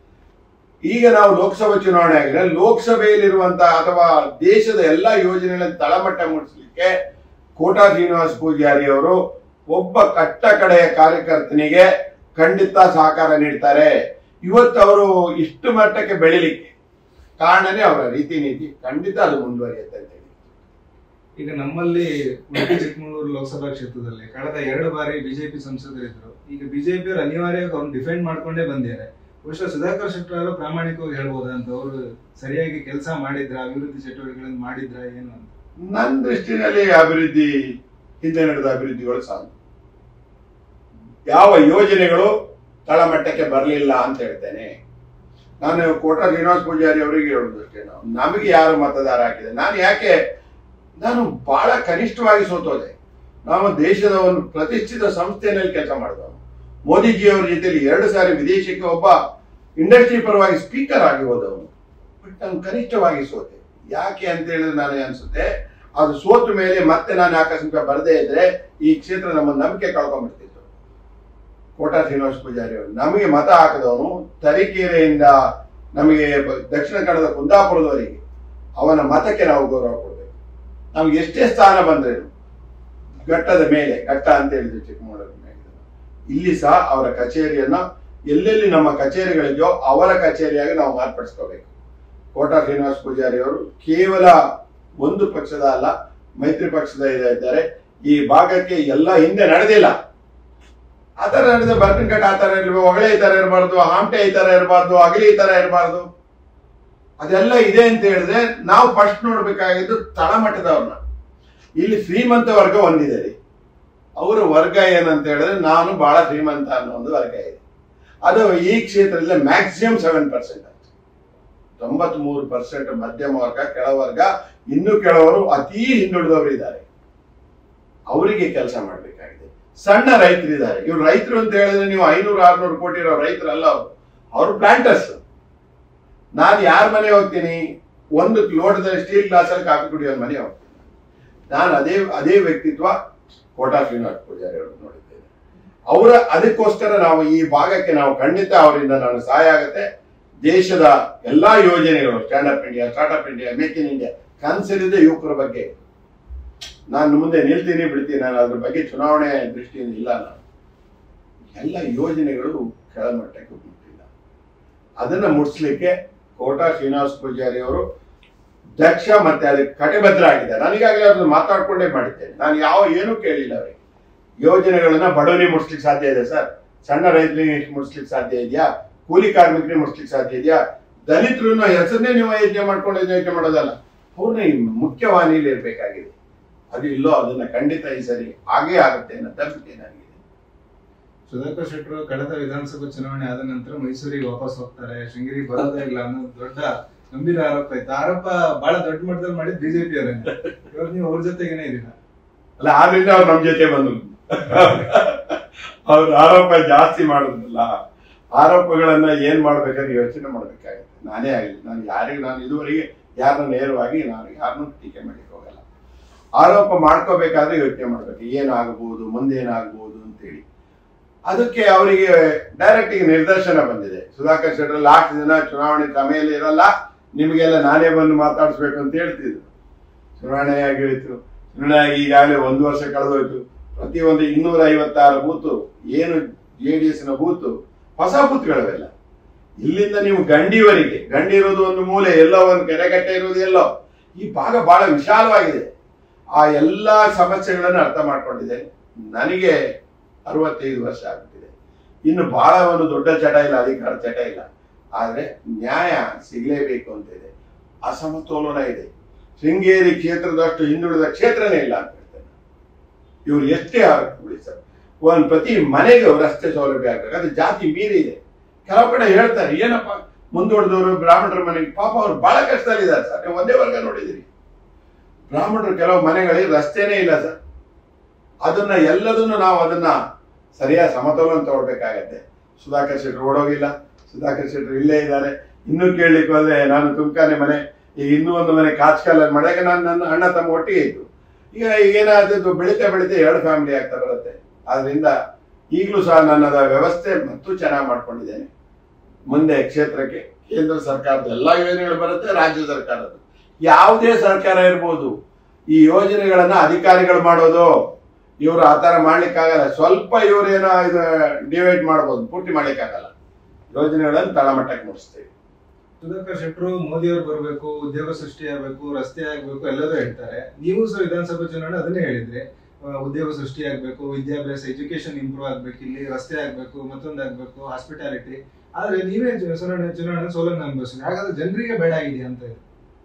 ಈಗ ನಾವು ಲೋಕಸಭಾ ಚುನಾವಣೆ ಆಗಿದೆ ಲೋಕಸಭೆಯಲ್ಲಿರುವಂತಹ ಅಥವಾ ದೇಶದ ಎಲ್ಲಾ ಯೋಜನೆಗಳನ್ನು ತಳಮಟ್ಟ ಮುಟ್ಟಿಸಲಿಕ್ಕೆ ಕೋಟಾ ಶ್ರೀನಿವಾಸ ಪೂಜಾರಿ ಅವರು ಒಬ್ಬ ಕಟ್ಟ ಕಡೆಯ ಕಾರ್ಯಕರ್ತನಿಗೆ ಖಂಡಿತ ಸಹಕಾರ ನೀಡ್ತಾರೆ ಇವತ್ತು ಅವರು ಇಷ್ಟು ಮಟ್ಟಕ್ಕೆ ಬೆಳಿಲಿಕ್ಕೆ ಕಾರಣನೇ ಅವರ ರೀತಿ ನೀತಿ ಖಂಡಿತ ಅದು ಮುಂದುವರಿಯುತ್ತೆ ಅಂತ ಹೇಳಿ ಈಗ ನಮ್ಮಲ್ಲಿ ಉಡುಪಿ ಚಿಕ್ಕಮಗಳೂರು ಲೋಕಸಭಾ ಕ್ಷೇತ್ರದಲ್ಲಿ ಕಳೆದ ಎರಡು ಬಾರಿ ಬಿಜೆಪಿ ಸಂಸದರಿದ್ರು ಈಗ ಬಿಜೆಪಿ ಅವರು ಅನಿವಾರ್ಯವಾಗಿ ಅವ್ರನ್ನ ಡಿಫೆಂಡ್ ಮಾಡ್ಕೊಂಡೇ ಬಂದಿದ್ದಾರೆ ಬಹುಶಃ ಸುಧಾಕರ್ ಶೆಟ್ಟರ್ ಅವರು ಪ್ರಾಮಾಣಿಕವಾಗಿ ಹೇಳ್ಬೋದಂತ ಅವರು ಸರಿಯಾಗಿ ಕೆಲಸ ಮಾಡಿದ್ರ ಅಭಿವೃದ್ಧಿ ಚಟುವಟಿಕೆಗಳನ್ನು ಮಾಡಿದ್ರ ಏನು ಅಂತ ನನ್ನ ದೃಷ್ಟಿನಲ್ಲಿ ಅಭಿವೃದ್ಧಿ ಹಿಂದೆ ನಡೆದ ಅಭಿವೃದ್ಧಿಗಳು ಸಾಲು ಯಾವ ಯೋಜನೆಗಳು ತಳಮಟ್ಟಕ್ಕೆ ಬರಲಿಲ್ಲ ಅಂತ ಹೇಳ್ತೇನೆ ನಾನು ಕೋಟಾ ಶ್ರೀನಿವಾಸ ಪೂಜಾರಿ ಅವರಿಗೆ ಹೇಳುದು ಅಷ್ಟೇ ನಾವು ನಮಗೆ ಯಾರು ಮತದಾರ ಹಾಕಿದೆ ನಾನು ಯಾಕೆ ನಾನು ಬಹಳ ಕನಿಷ್ಠವಾಗಿ ಸೋತೋದೆ ನಾವು ದೇಶದ ಒಂದು ಪ್ರತಿಷ್ಠಿತ ಸಂಸ್ಥೆಯಲ್ಲಿ ಕೆಲಸ ಮಾಡಿದವನು ಮೋದಿಜಿಯವರ ಜೊತೆಲಿ ಎರಡು ಸಾರಿ ವಿದೇಶಕ್ಕೆ ಒಬ್ಬ ಇಂಡಸ್ಟ್ರಿ ಪರವಾಗಿ ಸ್ಪೀಕರ್ ಆಗಿ ಹೋದವನು ಬಟ್ ನಾನು ಕನಿಷ್ಠವಾಗಿ ಸೋತೆ ಯಾಕೆ ಅಂತ ಹೇಳಿದ್ರೆ ನನಗೆ ಅನ್ಸುತ್ತೆ ಅದು ಸೋತ ಮೇಲೆ ಮತ್ತೆ ನಾನು ಆಕಸ್ಮಿಕ ಬರದೇ ಇದ್ರೆ ಈ ಕ್ಷೇತ್ರ ನಮ್ಮ ನಂಬಿಕೆ ಕಳ್ಕೊಂಡ್ಬಿಡ್ತಿತ್ತು ಕೋಟಾ ಶ್ರೀನಿವಾಸ ಪೂಜಾರಿ ಅವರು ನಮಗೆ ಮತ ಹಾಕಿದವನು ತರೀಕೆರೆಯಿಂದ ನಮಗೆ ಬ- ದಕ್ಷಿಣ ಕನ್ನಡದ ಕುಂದಾಪುರದವರೆಗೆ ಅವನ ಮತಕ್ಕೆ ನಾವು ಗೌರವ ಕೊಡಬೇಕು ನಮ್ಗೆ ಎಷ್ಟೇ ಸ್ಥಾನ ಬಂದ್ರೇನು ಘಟ್ಟದ ಮೇಲೆ ಘಟ್ಟ ಅಂತ ಹೇಳಿದ್ವಿ ಚಿಕ್ಕಮಗಳೂರು ಮೇಲೆ ಇಲ್ಲಿ ಸಹ ಅವರ ಕಚೇರಿಯನ್ನ ಎಲ್ಲೆಲ್ಲಿ ನಮ್ಮ ಕಚೇರಿಗಳಿದೆಯೋ ಅವರ ಕಚೇರಿಯಾಗಿ ನಾವು ಮಾರ್ಪಡಿಸ್ಕೋಬೇಕು ಕೋಟಾ ಶ್ರೀನಿವಾಸ ಪೂಜಾರಿ ಅವರು ಕೇವಲ ಒಂದು ಪಕ್ಷದ ಅಲ್ಲ ಮೈತ್ರಿ ಪಕ್ಷದ ಇದ್ದಾರೆ ಈ ಭಾಗಕ್ಕೆ ಎಲ್ಲ ಹಿಂದೆ ನಡೆದಿಲ್ಲ ಆ ತರ ನಡೆದ ಬರ್ಕನ್ಕಟ್ ಆ ತರ ಇರ್ಬೇಕು ಹೊಳೆ ಈ ತರ ಇರಬಾರ್ದು ಹಾಮಟೆ ಈ ತರ ಇರಬಾರ್ದು ಅಗಲಿ ಈ ತರ ಇರಬಾರ್ದು ಅದೆಲ್ಲ ಇದೆ ಅಂತ ಹೇಳಿದ್ರೆ ನಾವು ಫಸ್ಟ್ ನೋಡ್ಬೇಕಾಗಿದ್ದು ತಳಮಟ್ಟದವ್ರನ್ನ ಇಲ್ಲಿ ಶ್ರೀಮಂತ ವರ್ಗ ಒಂದಿದೆ ರೀ ಅವರ ವರ್ಗ ಏನಂತ ಹೇಳಿದ್ರೆ ನಾನು ಬಹಳ ಶ್ರೀಮಂತ ಅನ್ನೋ ಒಂದು ವರ್ಗ ಇದೆ ಅದು ಈ ಕ್ಷೇತ್ರದಲ್ಲಿ ಮ್ಯಾಕ್ಸಿಮಮ್ ಸೆವೆನ್ ಪರ್ಸೆಂಟ್ ತೊಂಬತ್ ಮೂರು ಪರ್ಸೆಂಟ್ ಮಧ್ಯಮ ವರ್ಗ ಕೆಳವರ್ಗ ಇನ್ನು ಕೆಲವರು ಅತೀ ಹಿಂದುಳಿದವರು ಇದ್ದಾರೆ ಅವರಿಗೆ ಕೆಲಸ ಮಾಡಬೇಕಾಗಿದೆ ಸಣ್ಣ ರೈತರಿದ್ದಾರೆ ಇವ್ರು ರೈತರು ಅಂತ ಹೇಳಿದ್ರೆ ನೀವು ಐನೂರು ಆರ್ನೂರು ಕೋಟಿ ಇರೋ ರೈತರಲ್ಲ ಅವರು ಅವರು ಪ್ಲಾಂಟರ್ಸ್ ನಾನು ಯಾರ ಮನೆ ಹೋಗ್ತೀನಿ ಒಂದು ಲೋಟದಲ್ಲಿ ಸ್ಟೀಲ್ ಗ್ಲಾಸ್ ಅಲ್ಲಿ ಕಾಫಿ ಕುಡಿಯೋ ಮನೆ ಹೋಗ್ತೀನಿ ನಾನು ಅದೇ ಅದೇ ವ್ಯಕ್ತಿತ್ವ ಕೋಟಾ ಶ್ರೀನಿವಾಸ ಪೂಜಾರಿ ಅವರು ನೋಡಿದ್ದೇನೆ ಅವರ ಅದಕ್ಕೋಸ್ಕರ ನಾವು ಈ ಭಾಗಕ್ಕೆ ನಾವು ಖಂಡಿತ ಅವರಿಂದ ನಾನು ಸಹಾಯ ಆಗುತ್ತೆ ದೇಶದ ಎಲ್ಲಾ ಯೋಜನೆಗಳು stand up India start India make in India ಕನ್ಸಿರಿದ ಯುವಕರ ಬಗ್ಗೆ ನಾನು ಮುಂದೆ ನಿಲ್ತೀನಿ ಬಿಡ್ತೀನಿ ನಾನು ಅದ್ರ ಬಗ್ಗೆ ಚುನಾವಣೆ ದೃಷ್ಟಿಯಿಂದ ಇಲ್ಲ ನಾನು ಎಲ್ಲ ಯೋಜನೆಗಳು ಕೆಳಮಟ್ಟಕ್ಕೆ ಮುಟ್ಟಿಲ್ಲ ಅದನ್ನ ಮುಟ್ಸ್ಲಿಕ್ಕೆ ಕೋಟಾ ಶ್ರೀನಿವಾಸ ಪೂಜಾರಿ ಅವರು ದಕ್ಷ ಮತ್ತೆ ಅದಕ್ಕೆ ಕಟಿಬದ್ಧ ಆಗಿದ್ದಾರೆ ನನಗಾಗಲೇ ಅದನ್ನ ಮಾತಾಡ್ಕೊಂಡೇ ಮಾಡಿದ್ದೇನೆ ನಾನು ಯಾವ ಏನೂ ಕೇಳಿಲ್ಲ ಅವರಿಗೆ ಯೋಜನೆಗಳನ್ನ ಬಡವರಿಗೆ ಮುಟ್ಸ್ಲಿಕ್ಕೆ ಸಾಧ್ಯ ಇದೆ ಸರ್ ಸಣ್ಣ ರೈತರಿಗೆ ಮುಟ್ಸ್ಲಿಕ್ಕೆ ಸಾಧ್ಯ ಇದೆಯಾ ಕೂಲಿ ಕಾರ್ಮಿಕರಿಗೆ ಮುಟ್ಸ್ಲಿಕ್ಕೆ ಸಾಧ್ಯ ಇದೆಯಾ ದಲಿತರನ್ನ ಹೆಸರನ್ನೇ ನೀವು ಯೋಚನೆ ಮಾಡ್ಕೊಂಡು ಯೋಚನೆ ಮಾಡೋದಲ್ಲ ಅವ್ರನ್ನ ಈ ಮುಖ್ಯವಾಹಿನಿಯಲ್ಲಿ ಇರಬೇಕಾಗಿದೆ ಅದು ಇಲ್ಲೋ ಅದನ್ನ ಖಂಡಿತ ಈ ಸರಿ ಹಾಗೇ ಆಗುತ್ತೆ ಅನ್ನೋ ನಂಬಿಕೆ ನನಗಿದೆ ಸುಧಾಕರ್ ಶೆಟ್ಟರು ಕಳೆದ ವಿಧಾನಸಭಾ ಚುನಾವಣೆ ಆದ ನಂತರ ಮೈಸೂರಿಗೆ ವಾಪಸ್ ಹೋಗ್ತಾರೆ ಶೃಂಗೇರಿ ಬರೋದೇ ಇಲ್ಲ ಅನ್ನೋ ದೊಡ್ಡ ಗಂಭೀರ ಆರೋಪ ಇತ್ತು ಆರೋಪ ಬಹಳ ದೊಡ್ಡ ಮಟ್ಟದಲ್ಲಿ ಮಾಡಿದ್ ಬಿಜೆಪಿ ಅವರೇನೆ ಇವಾಗ ನೀವು ಅವ್ರ ಜೊತೆಗೇನೆ ಇದೀರಾ ಅಲ್ಲ ಆದ್ರಿಂದ ಅವ್ರು ನಮ್ಮ ಜೊತೆ ಬಂದ್ರು ಅವ್ರ ಆರೋಪ ಜಾಸ್ತಿ ಮಾಡೋದಿಲ್ಲ ಆರೋಪಗಳನ್ನ ಏನ್ ಮಾಡ್ಬೇಕಾದ್ರೆ ಯೋಚನೆ ಮಾಡ್ಬೇಕಾಗುತ್ತೆ ನಾನೇ ಆಗಲಿ ನಾನು ಯಾರಿಗೂ ನಾನು ಇದುವರೆಗೆ ಯಾರನ್ನ ನೇರವಾಗಿ ನಾನು ಯಾರನ್ನೂ ಟೀಕೆ ಮಾಡ್ಲಿಕ್ಕೆ ಹೋಗಲ್ಲ ಆರೋಪ ಮಾಡ್ಕೋಬೇಕಾದ್ರೆ ಯೋಚನೆ ಮಾಡ್ಬೇಕು ಏನಾಗಬಹುದು ಮುಂದೆ ಏನಾಗಬಹುದು ಅಂತೇಳಿ ಅದಕ್ಕೆ ಅವರಿಗೆ ಡೈರೆಕ್ಟ್ ಈಗ ನಿರ್ದೇಶನ ಬಂದಿದೆ ಸುಧಾಕರ್ ಶೆಟ್ಟರ್ ಲಾಸ್ಟ್ ದಿನ ಚುನಾವಣೆ ಸಮಯಲ್ಲಿ ಇರಲ್ಲ ನಿಮಗೆಲ್ಲ ನಾನೇ ಬಂದು ಮಾತಾಡಿಸ್ಬೇಕು ಅಂತ ಹೇಳ್ತಿದ್ರು ಚುನಾವಣೆ ಆಗಿತ್ತು ಚುನಾವಣೆ ಆಗಿ ಈಗಾಗಲೇ ಒಂದು ವರ್ಷ ಕಳೆದೋಯ್ತು ಪ್ರತಿಯೊಂದು ಇನ್ನೂರ ಐವತ್ತಾರು ಬೂತು ಏನು ಜೆ ಡಿ ಎಸ್ನ ಬೂತು ಹೊಸ ಬೂತ್ಗಳವೆಲ್ಲ ಇಲ್ಲಿಂದ ನೀವು ಗಂಡಿವರೆಗೆ ಗಂಡಿ ಇರೋದು ಒಂದು ಮೂಲೆ ಎಲ್ಲೋ ಒಂದು ಕೆರೆಗಟ್ಟೆ ಇರೋದು ಎಲ್ಲೋ ಈ ಭಾಗ ಬಹಳ ವಿಶಾಲವಾಗಿದೆ ಆ ಎಲ್ಲಾ ಸಮಸ್ಯೆಗಳನ್ನು ಅರ್ಥ ಮಾಡ್ಕೊಂಡಿದ್ದೇನೆ ನನಗೆ ಅರವತ್ತೈದು ವರ್ಷ ಆಗುತ್ತಿದೆ ಇನ್ನು ಬಹಳ ಒಂದು ದೊಡ್ಡ ಚಟ ಇಲ್ಲ ಅಧಿಕಾರ ಚಟ ಇಲ್ಲ ಆದ್ರೆ ನ್ಯಾಯ ಸಿಗಲೇಬೇಕು ಅಂತ ಇದೆ ಅಸಮತೋಲನ ಇದೆ ಶೃಂಗೇರಿ ಕ್ಷೇತ್ರದಷ್ಟು ಹಿಂದುಳಿದ ಕ್ಷೇತ್ರನೇ ಇಲ್ಲ ಅಂತ ಹೇಳ್ತೇನೆ ಇವ್ರು ಎಷ್ಟೇ ಆರೋಗ್ಯ ಸರ್ ಒಂದು ಪ್ರತಿ ಮನೆಗೆ ರಸ್ತೆ ಸೌಲಭ್ಯ ಆಗ್ಬೇಕು ಅದು ಜಾತಿ ಮೀರಿ ಇದೆ ಕೆಲವು ಕಡೆ ಹೇಳ್ತಾರೆ ಏನಪ್ಪ ಮುಂದುವರೆದವರು ಬ್ರಾಹ್ಮಣರ ಮನೆಗೆ ಪಾಪ ಅವ್ರು ಬಹಳ ಕಷ್ಟದಲ್ಲಿದ್ದಾರೆ ಸರ್ ನೀವು ಒಂದೇ ವರ್ಗ ನೋಡಿದಿರಿ ಬ್ರಾಹ್ಮಣರು ಕೆಲವು ಮನೆಗಳಿಗೆ ರಸ್ತೆನೇ ಇಲ್ಲ ಸರ್ ಅದನ್ನ ಎಲ್ಲದನ್ನು ನಾವು ಅದನ್ನ ಸರಿಯಾದ ಸಮತೋಲನ ತಗೊಳ್ಬೇಕಾಗತ್ತೆ ಸುಧಾಕರ್ ಶೆಟ್ರು ಓಡೋಗಿಲ್ಲ ಸುಧಾಕರ್ ಶೆಟ್ರು ಇಲ್ಲೇ ಇದ್ದಾರೆ ಇನ್ನೂ ಕೇಳಲಿಕ್ಕೆ ಹೋದ್ರೆ ನಾನು ತುಮಕಾನೆ ಮನೆ ಈಗ ಇನ್ನೂ ಒಂದು ಮನೆ ಕಾಚ್ಕಲ್ಲಲ್ಲಿ ಮನೆಗೆ ನಾನು ನನ್ನ ಅಣ್ಣ ತಮ್ಮ ಒಟ್ಟಿಗೆ ಇತ್ತು ಈಗ ಏನಾದದ್ದು ಬೆಳಿತಾ ಬೆಳಿತಾ ಎರಡು ಫ್ಯಾಮಿಲಿ ಆಗ್ತಾ ಬರುತ್ತೆ ಆದ್ರಿಂದ ಈಗಲೂ ಸಹ ನನ್ನದ ವ್ಯವಸ್ಥೆ ಮತ್ತು ಚೆನ್ನಾಗಿ ಮಾಡ್ಕೊಂಡಿದ್ದೇನೆ ಮುಂದೆ ಕ್ಷೇತ್ರಕ್ಕೆ ಕೇಂದ್ರ ಸರ್ಕಾರದ ಎಲ್ಲಾ ಯೋಜನೆಗಳು ಬರುತ್ತೆ ರಾಜ್ಯ ಸರ್ಕಾರದ ಯಾವುದೇ ಸರ್ಕಾರ ಇರ್ಬೋದು ಈ ಯೋಜನೆಗಳನ್ನ ಅಧಿಕಾರಿಗಳು ಮಾಡೋದು ಇವರು ಆ ತರ ಮಾಡ್ಲಿಕ್ಕಾಗಲ್ಲ ಸ್ವಲ್ಪ ಇವರೇನೋ ಇದು ಡಿವೈಡ್ ಮಾಡ್ಬೋದು ಪೂರ್ತಿ ಮಾಡ್ಲಿಕ್ಕಾಗಲ್ಲ ಯೋಜನೆಗಳನ್ನು ತಳಮಟ್ಟಕ್ಕೆ ಮುಟ್ಟಿಸ್ತೀವಿ ಸುಧಾಕರ್ ಶೆಟ್ರು ಮೋದಿ ಅವರು ಬರಬೇಕು ಉದ್ಯೋಗ ಸೃಷ್ಟಿ ಆಗ್ಬೇಕು ರಸ್ತೆ ಆಗ್ಬೇಕು ಎಲ್ಲರೂ ಹೇಳ್ತಾರೆ ನೀವು ಸಹ ವಿಧಾನಸಭಾ ಚುನಾವಣೆ ಅದನ್ನೇ ಹೇಳಿದ್ರಿ ಆ, ಉದ್ಯೋಗ ಸೃಷ್ಟಿ ಆಗ್ಬೇಕು ವಿದ್ಯಾಭ್ಯಾಸ ಎಜುಕೇಶನ್ ಇಂಪ್ರೂವ್ ಆಗ್ಬೇಕು ಇಲ್ಲಿ ರಸ್ತೆ ಆಗ್ಬೇಕು ಮತ್ತೊಂದು ಆಗ್ಬೇಕು ಹಾಸ್ಪಿಟಾಲಿಟಿ ಆದ್ರೆ ನೀವೇ ಚು- ಚುನಾವಣೆ ಚುನಾವಣೆ ಸೋಲನ್ನು ಅನುಭವಿಸಿದ್ರಿ ಹಾಗಾದ್ರೆ ಜನರಿಗೆ ಬೇಡ ಆಗಿದೆ ಅಂತ ಇದೆ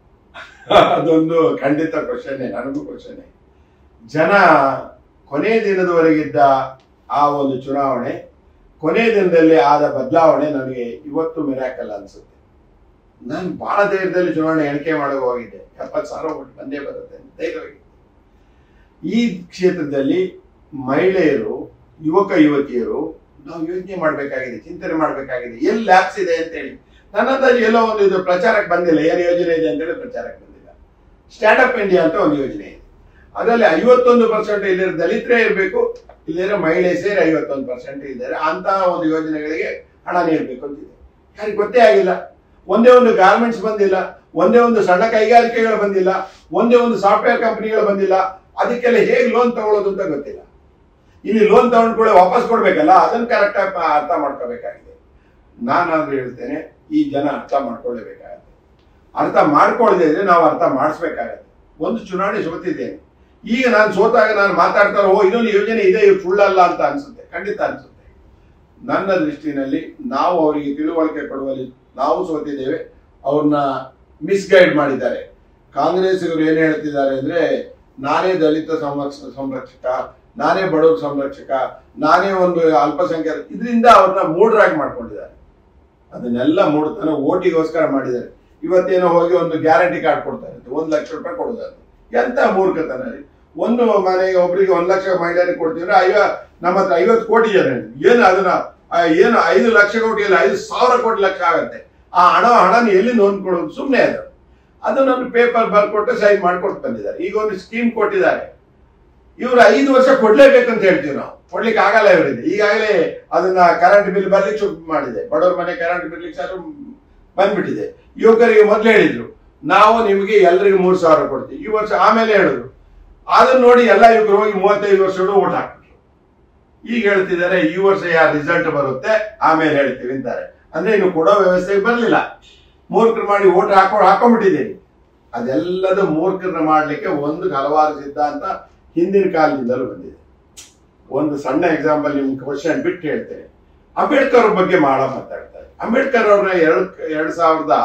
ಅದೊಂದು ಖಂಡಿತ ಕ್ವಶನ್ ನನಗೂ ಕ್ವಶನ್ ಜನ ಕೊನೆ ದಿನದವರೆಗಿದ್ದ ಆ ಒಂದು ಚುನಾವಣೆ ಕೊನೆ ದಿನದಲ್ಲಿ ಆದ ಬದಲಾವಣೆ ನನಗೆ ಇವತ್ತು ಮಿರಾಕಲ್ ಅನ್ಸುತ್ತೆ ನಾನು ಬಹಳ ಧೈರ್ಯದಲ್ಲಿ ಚುನಾವಣೆ ಎಣಿಕೆ ಮಾಡೋ ಹೋಗಿದ್ದೆ ಎಪ್ಪತ್ತು ಸಾವಿರ ಓಟ್ ಬಂದೇ ಬರುತ್ತೆ ಅಂತ ಧೈರ್ಯವಾಗಿ ಈ ಕ್ಷೇತ್ರದಲ್ಲಿ ಮಹಿಳೆಯರು ಯುವಕ ಯುವತಿಯರು ನಾವು ಯೋಚನೆ ಮಾಡಬೇಕಾಗಿದೆ ಚಿಂತನೆ ಮಾಡಬೇಕಾಗಿದೆ ಎಲ್ಲಿ ಲ್ಯಾಪ್ಸ್ ಇದೆ ಅಂತೇಳಿ ನನ್ನ ಅಂದಾಜು ಎಲ್ಲೋ ಒಂದು ಇದು ಪ್ರಚಾರಕ್ಕೆ ಬಂದಿಲ್ಲ ಏನು ಯೋಜನೆ ಇದೆ ಅಂತೇಳಿ ಪ್ರಚಾರಕ್ಕೆ ಬಂದಿಲ್ಲ ಸ್ಟ್ಯಾಂಡ್ ಅಪ್ ಇಂಡಿಯಾ ಅಂತ ಒಂದು ಯೋಜನೆ ಇದೆ ಅದರಲ್ಲಿ ಐವತ್ತೊಂದು ಪರ್ಸೆಂಟ್ ಇಲ್ಲಿರೋ ದಲಿತರೇ ಇರಬೇಕು ಇಲ್ಲಿರೋ ಮಹಿಳೆ ಸೇರಿ ಐವತ್ತೊಂದು ಪರ್ಸೆಂಟ್ ಇದ್ದಾರೆ ಅಂತಹ ಒಂದು ಯೋಜನೆಗಳಿಗೆ ಹಣ ನೀಡಬೇಕು ಅಂತಿದೆ ಯಾರಿಗೆ ಗೊತ್ತೇ ಆಗಿಲ್ಲ ಒಂದೇ ಒಂದು ಗಾರ್ಮೆಂಟ್ಸ್ ಬಂದಿಲ್ಲ ಒಂದೇ ಒಂದು ಸಣ್ಣ ಕೈಗಾರಿಕೆಗಳು ಬಂದಿಲ್ಲ ಒಂದೇ ಒಂದು ಸಾಫ್ಟ್ವೇರ್ ಕಂಪನಿಗಳು ಬಂದಿಲ್ಲ ಅದಕ್ಕೆಲ್ಲ ಹೇಗೆ ಲೋನ್ ತಗೊಳ್ಳೋದು ಅಂತ ಗೊತ್ತಿಲ್ಲ ಇಲ್ಲಿ ಲೋನ್ ತಗೊಂಡ್ಕೊಳ್ಳಿ ವಾಪಸ್ ಕೊಡ್ಬೇಕಲ್ಲ ಅದನ್ನ ಕರೆಕ್ಟ್ ಆಗಿ ಅರ್ಥ ಮಾಡ್ಕೋಬೇಕಾಗಿದೆ ನಾನಾದ್ರೂ ಹೇಳ್ತೇನೆ ಈ ಜನ ಅರ್ಥ ಮಾಡ್ಕೊಳ್ಳೇಬೇಕಾಗತ್ತೆ ಅರ್ಥ ಮಾಡ್ಕೊಳ್ಳದೆ ಇದ್ರೆ ನಾವು ಅರ್ಥ ಮಾಡಿಸ್ಬೇಕಾಗತ್ತೆ ಒಂದು ಚುನಾವಣೆ ಸೋತಿದ್ದೇನೆ ಈಗ ನಾನು ಸೋತಾಗ ನಾನು ಮಾತಾಡ್ತಾರೆ ಓ ಇದೊಂದು ಯೋಜನೆ ಇದೆ ಇದು ಸುಳ್ಳಲ್ಲ ಅಂತ ಅನ್ಸುತ್ತೆ ಖಂಡಿತ ಅನ್ಸುತ್ತೆ ನನ್ನ ದೃಷ್ಟಿನಲ್ಲಿ ನಾವು ಅವರಿಗೆ ತಿಳುವಳಿಕೆ ಕೊಡುವಲ್ಲಿ ನಾವು ಸೋತಿದ್ದೇವೆ ಅವ್ರನ್ನ ಮಿಸ್ಗೈಡ್ ಮಾಡಿದ್ದಾರೆ ಕಾಂಗ್ರೆಸ್ಸಿಗರು ಏನ್ ಹೇಳ್ತಿದ್ದಾರೆ ಅಂದ್ರೆ ನಾನೇ ದಲಿತ ಸಂರಕ್ಷ ಸಂರಕ್ಷಕ ನಾನೇ ಬಡವರ ಸಂರಕ್ಷಕ ನಾನೇ ಒಂದು ಅಲ್ಪಸಂಖ್ಯಾತ ಇದರಿಂದ ಅವ್ರನ್ನ ಮೂಢರಾಗಿ ಮಾಡ್ಕೊಂಡಿದ್ದಾರೆ ಅದನ್ನೆಲ್ಲ ಮೂಡ್ತಾನೆ ಓಟಿಗೋಸ್ಕರ ಮಾಡಿದ್ದಾರೆ ಇವತ್ತೇನೋ ಹೋಗಿ ಒಂದು ಗ್ಯಾರಂಟಿ ಕಾರ್ಡ್ ಕೊಡ್ತಾರೆ ಅಂತ ಒಂದ್ ಲಕ್ಷ ರೂಪಾಯಿ ಕೊಡೋದು ಎಂತ ಮೂರ್ಖತನ ರೀ ಒಂದು ಮನೆಗೆ ಒಬ್ರಿಗೆ ಒಂದ್ ಲಕ್ಷ ಮಹಿಳೆಯರಿಗೆ ಕೊಡ್ತೀವಿ ಐವ ನಮ್ಮ ಹತ್ರ ಐವತ್ತು ಕೋಟಿ ಜನ ಇದ್ದಾರೆ. ಏನು ಅದನ್ನ ಆ, ಏನು ಐದು ಲಕ್ಷ ಕೋಟಿ ಇಲ್ಲ ಐದು ಸಾವಿರ ಕೋಟಿ ಲಕ್ಷ ಆಗತ್ತೆ ಆ ಹಣ ಹಣನ ಎಲ್ಲಿಂದ ಹೊಂದ್ಕೊಳ್ಳೋದು ಸುಮ್ಮನೆ ಅದು ಅದು ನನ್ನ ಪೇಪರ್ ಬರ್ಕೊಟ್ಟು ಸೈನ್ ಮಾಡ್ಕೊಟ್ಟು ಬಂದಿದ್ದಾರೆ ಈಗ ಒಂದು ಸ್ಕೀಮ್ ಕೊಟ್ಟಿದ್ದಾರೆ ಇವ್ರು ಐದು ವರ್ಷ ಕೊಡ್ಲೇಬೇಕಂತ ಹೇಳ್ತೀವಿ ನಾವು ಕೊಡ್ಲಿಕ್ಕೆ ಆಗಲ್ಲ ಇವರಿಗೆ ಈಗಾಗಲೇ ಅದನ್ನ ಕರೆಂಟ್ ಬಿಲ್ ಬರ್ಲಿಕ್ಕೆ ಶುರು ಮಾಡಿದೆ ಬಡವ್ರ ಮನೆ ಕರೆಂಟ್ ಬಿರ್ಲಿಕ್ಕೆ ಸಹ ಬಂದ್ಬಿಟ್ಟಿದೆ ಯುವಕರಿಗೆ ಮೊದಲು ಹೇಳಿದ್ರು ನಾವು ನಿಮಗೆ ಎಲ್ರಿಗೂ ಮೂರು ಸಾವಿರ ಕೊಡ್ತೀವಿ ಈ ವರ್ಷ ಆಮೇಲೆ ಹೇಳಿದ್ರು ಅದನ್ನ ನೋಡಿ ಎಲ್ಲ ಯುವಕರು ಹೋಗಿ ಮೂವತ್ತೈದು ವರ್ಷಗಳು ಓಟ್ ಹಾಕ್ಬಿಟ್ರು ಈಗ ಹೇಳ್ತಿದ್ದಾರೆ ಈ ವರ್ಷ ಯಾರು ರಿಸಲ್ಟ್ ಬರುತ್ತೆ ಆಮೇಲೆ ಹೇಳ್ತೀವಿ ಅಂತಾರೆ ಅಂದ್ರೆ ಇನ್ನು ಕೊಡೋ ವ್ಯವಸ್ಥೆಗೆ ಬರಲಿಲ್ಲ ಮೂರ್ಖರು ಮಾಡಿ ಓಟ್ ಹಾಕೋ ಹಾಕೊಂಡ್ಬಿಟ್ಟಿದ್ದೀರಿ ಅದೆಲ್ಲದ ಮೂರ್ಖರನ್ನ ಮಾಡ್ಲಿಕ್ಕೆ ಒಂದು ಹಲವಾರು ಸಿದ್ಧಾಂತ ಹಿಂದಿನ ಕಾಲದಿಂದಲೂ ಬಂದಿದೆ ಒಂದು ಸಣ್ಣ ಎಕ್ಸಾಂಪಲ್ ನಿಮ್ ಕ್ವಶನ್ ಬಿಟ್ಟು ಹೇಳ್ತೇನೆ ಅಂಬೇಡ್ಕರ್ ಅವ್ರ ಬಗ್ಗೆ ಬಹಳ ಮಾತಾಡ್ತಾರೆ ಅಂಬೇಡ್ಕರ್ ಅವ್ರನ್ನ ಎರಡ್ ಎರಡ್ ಸಾವಿರದ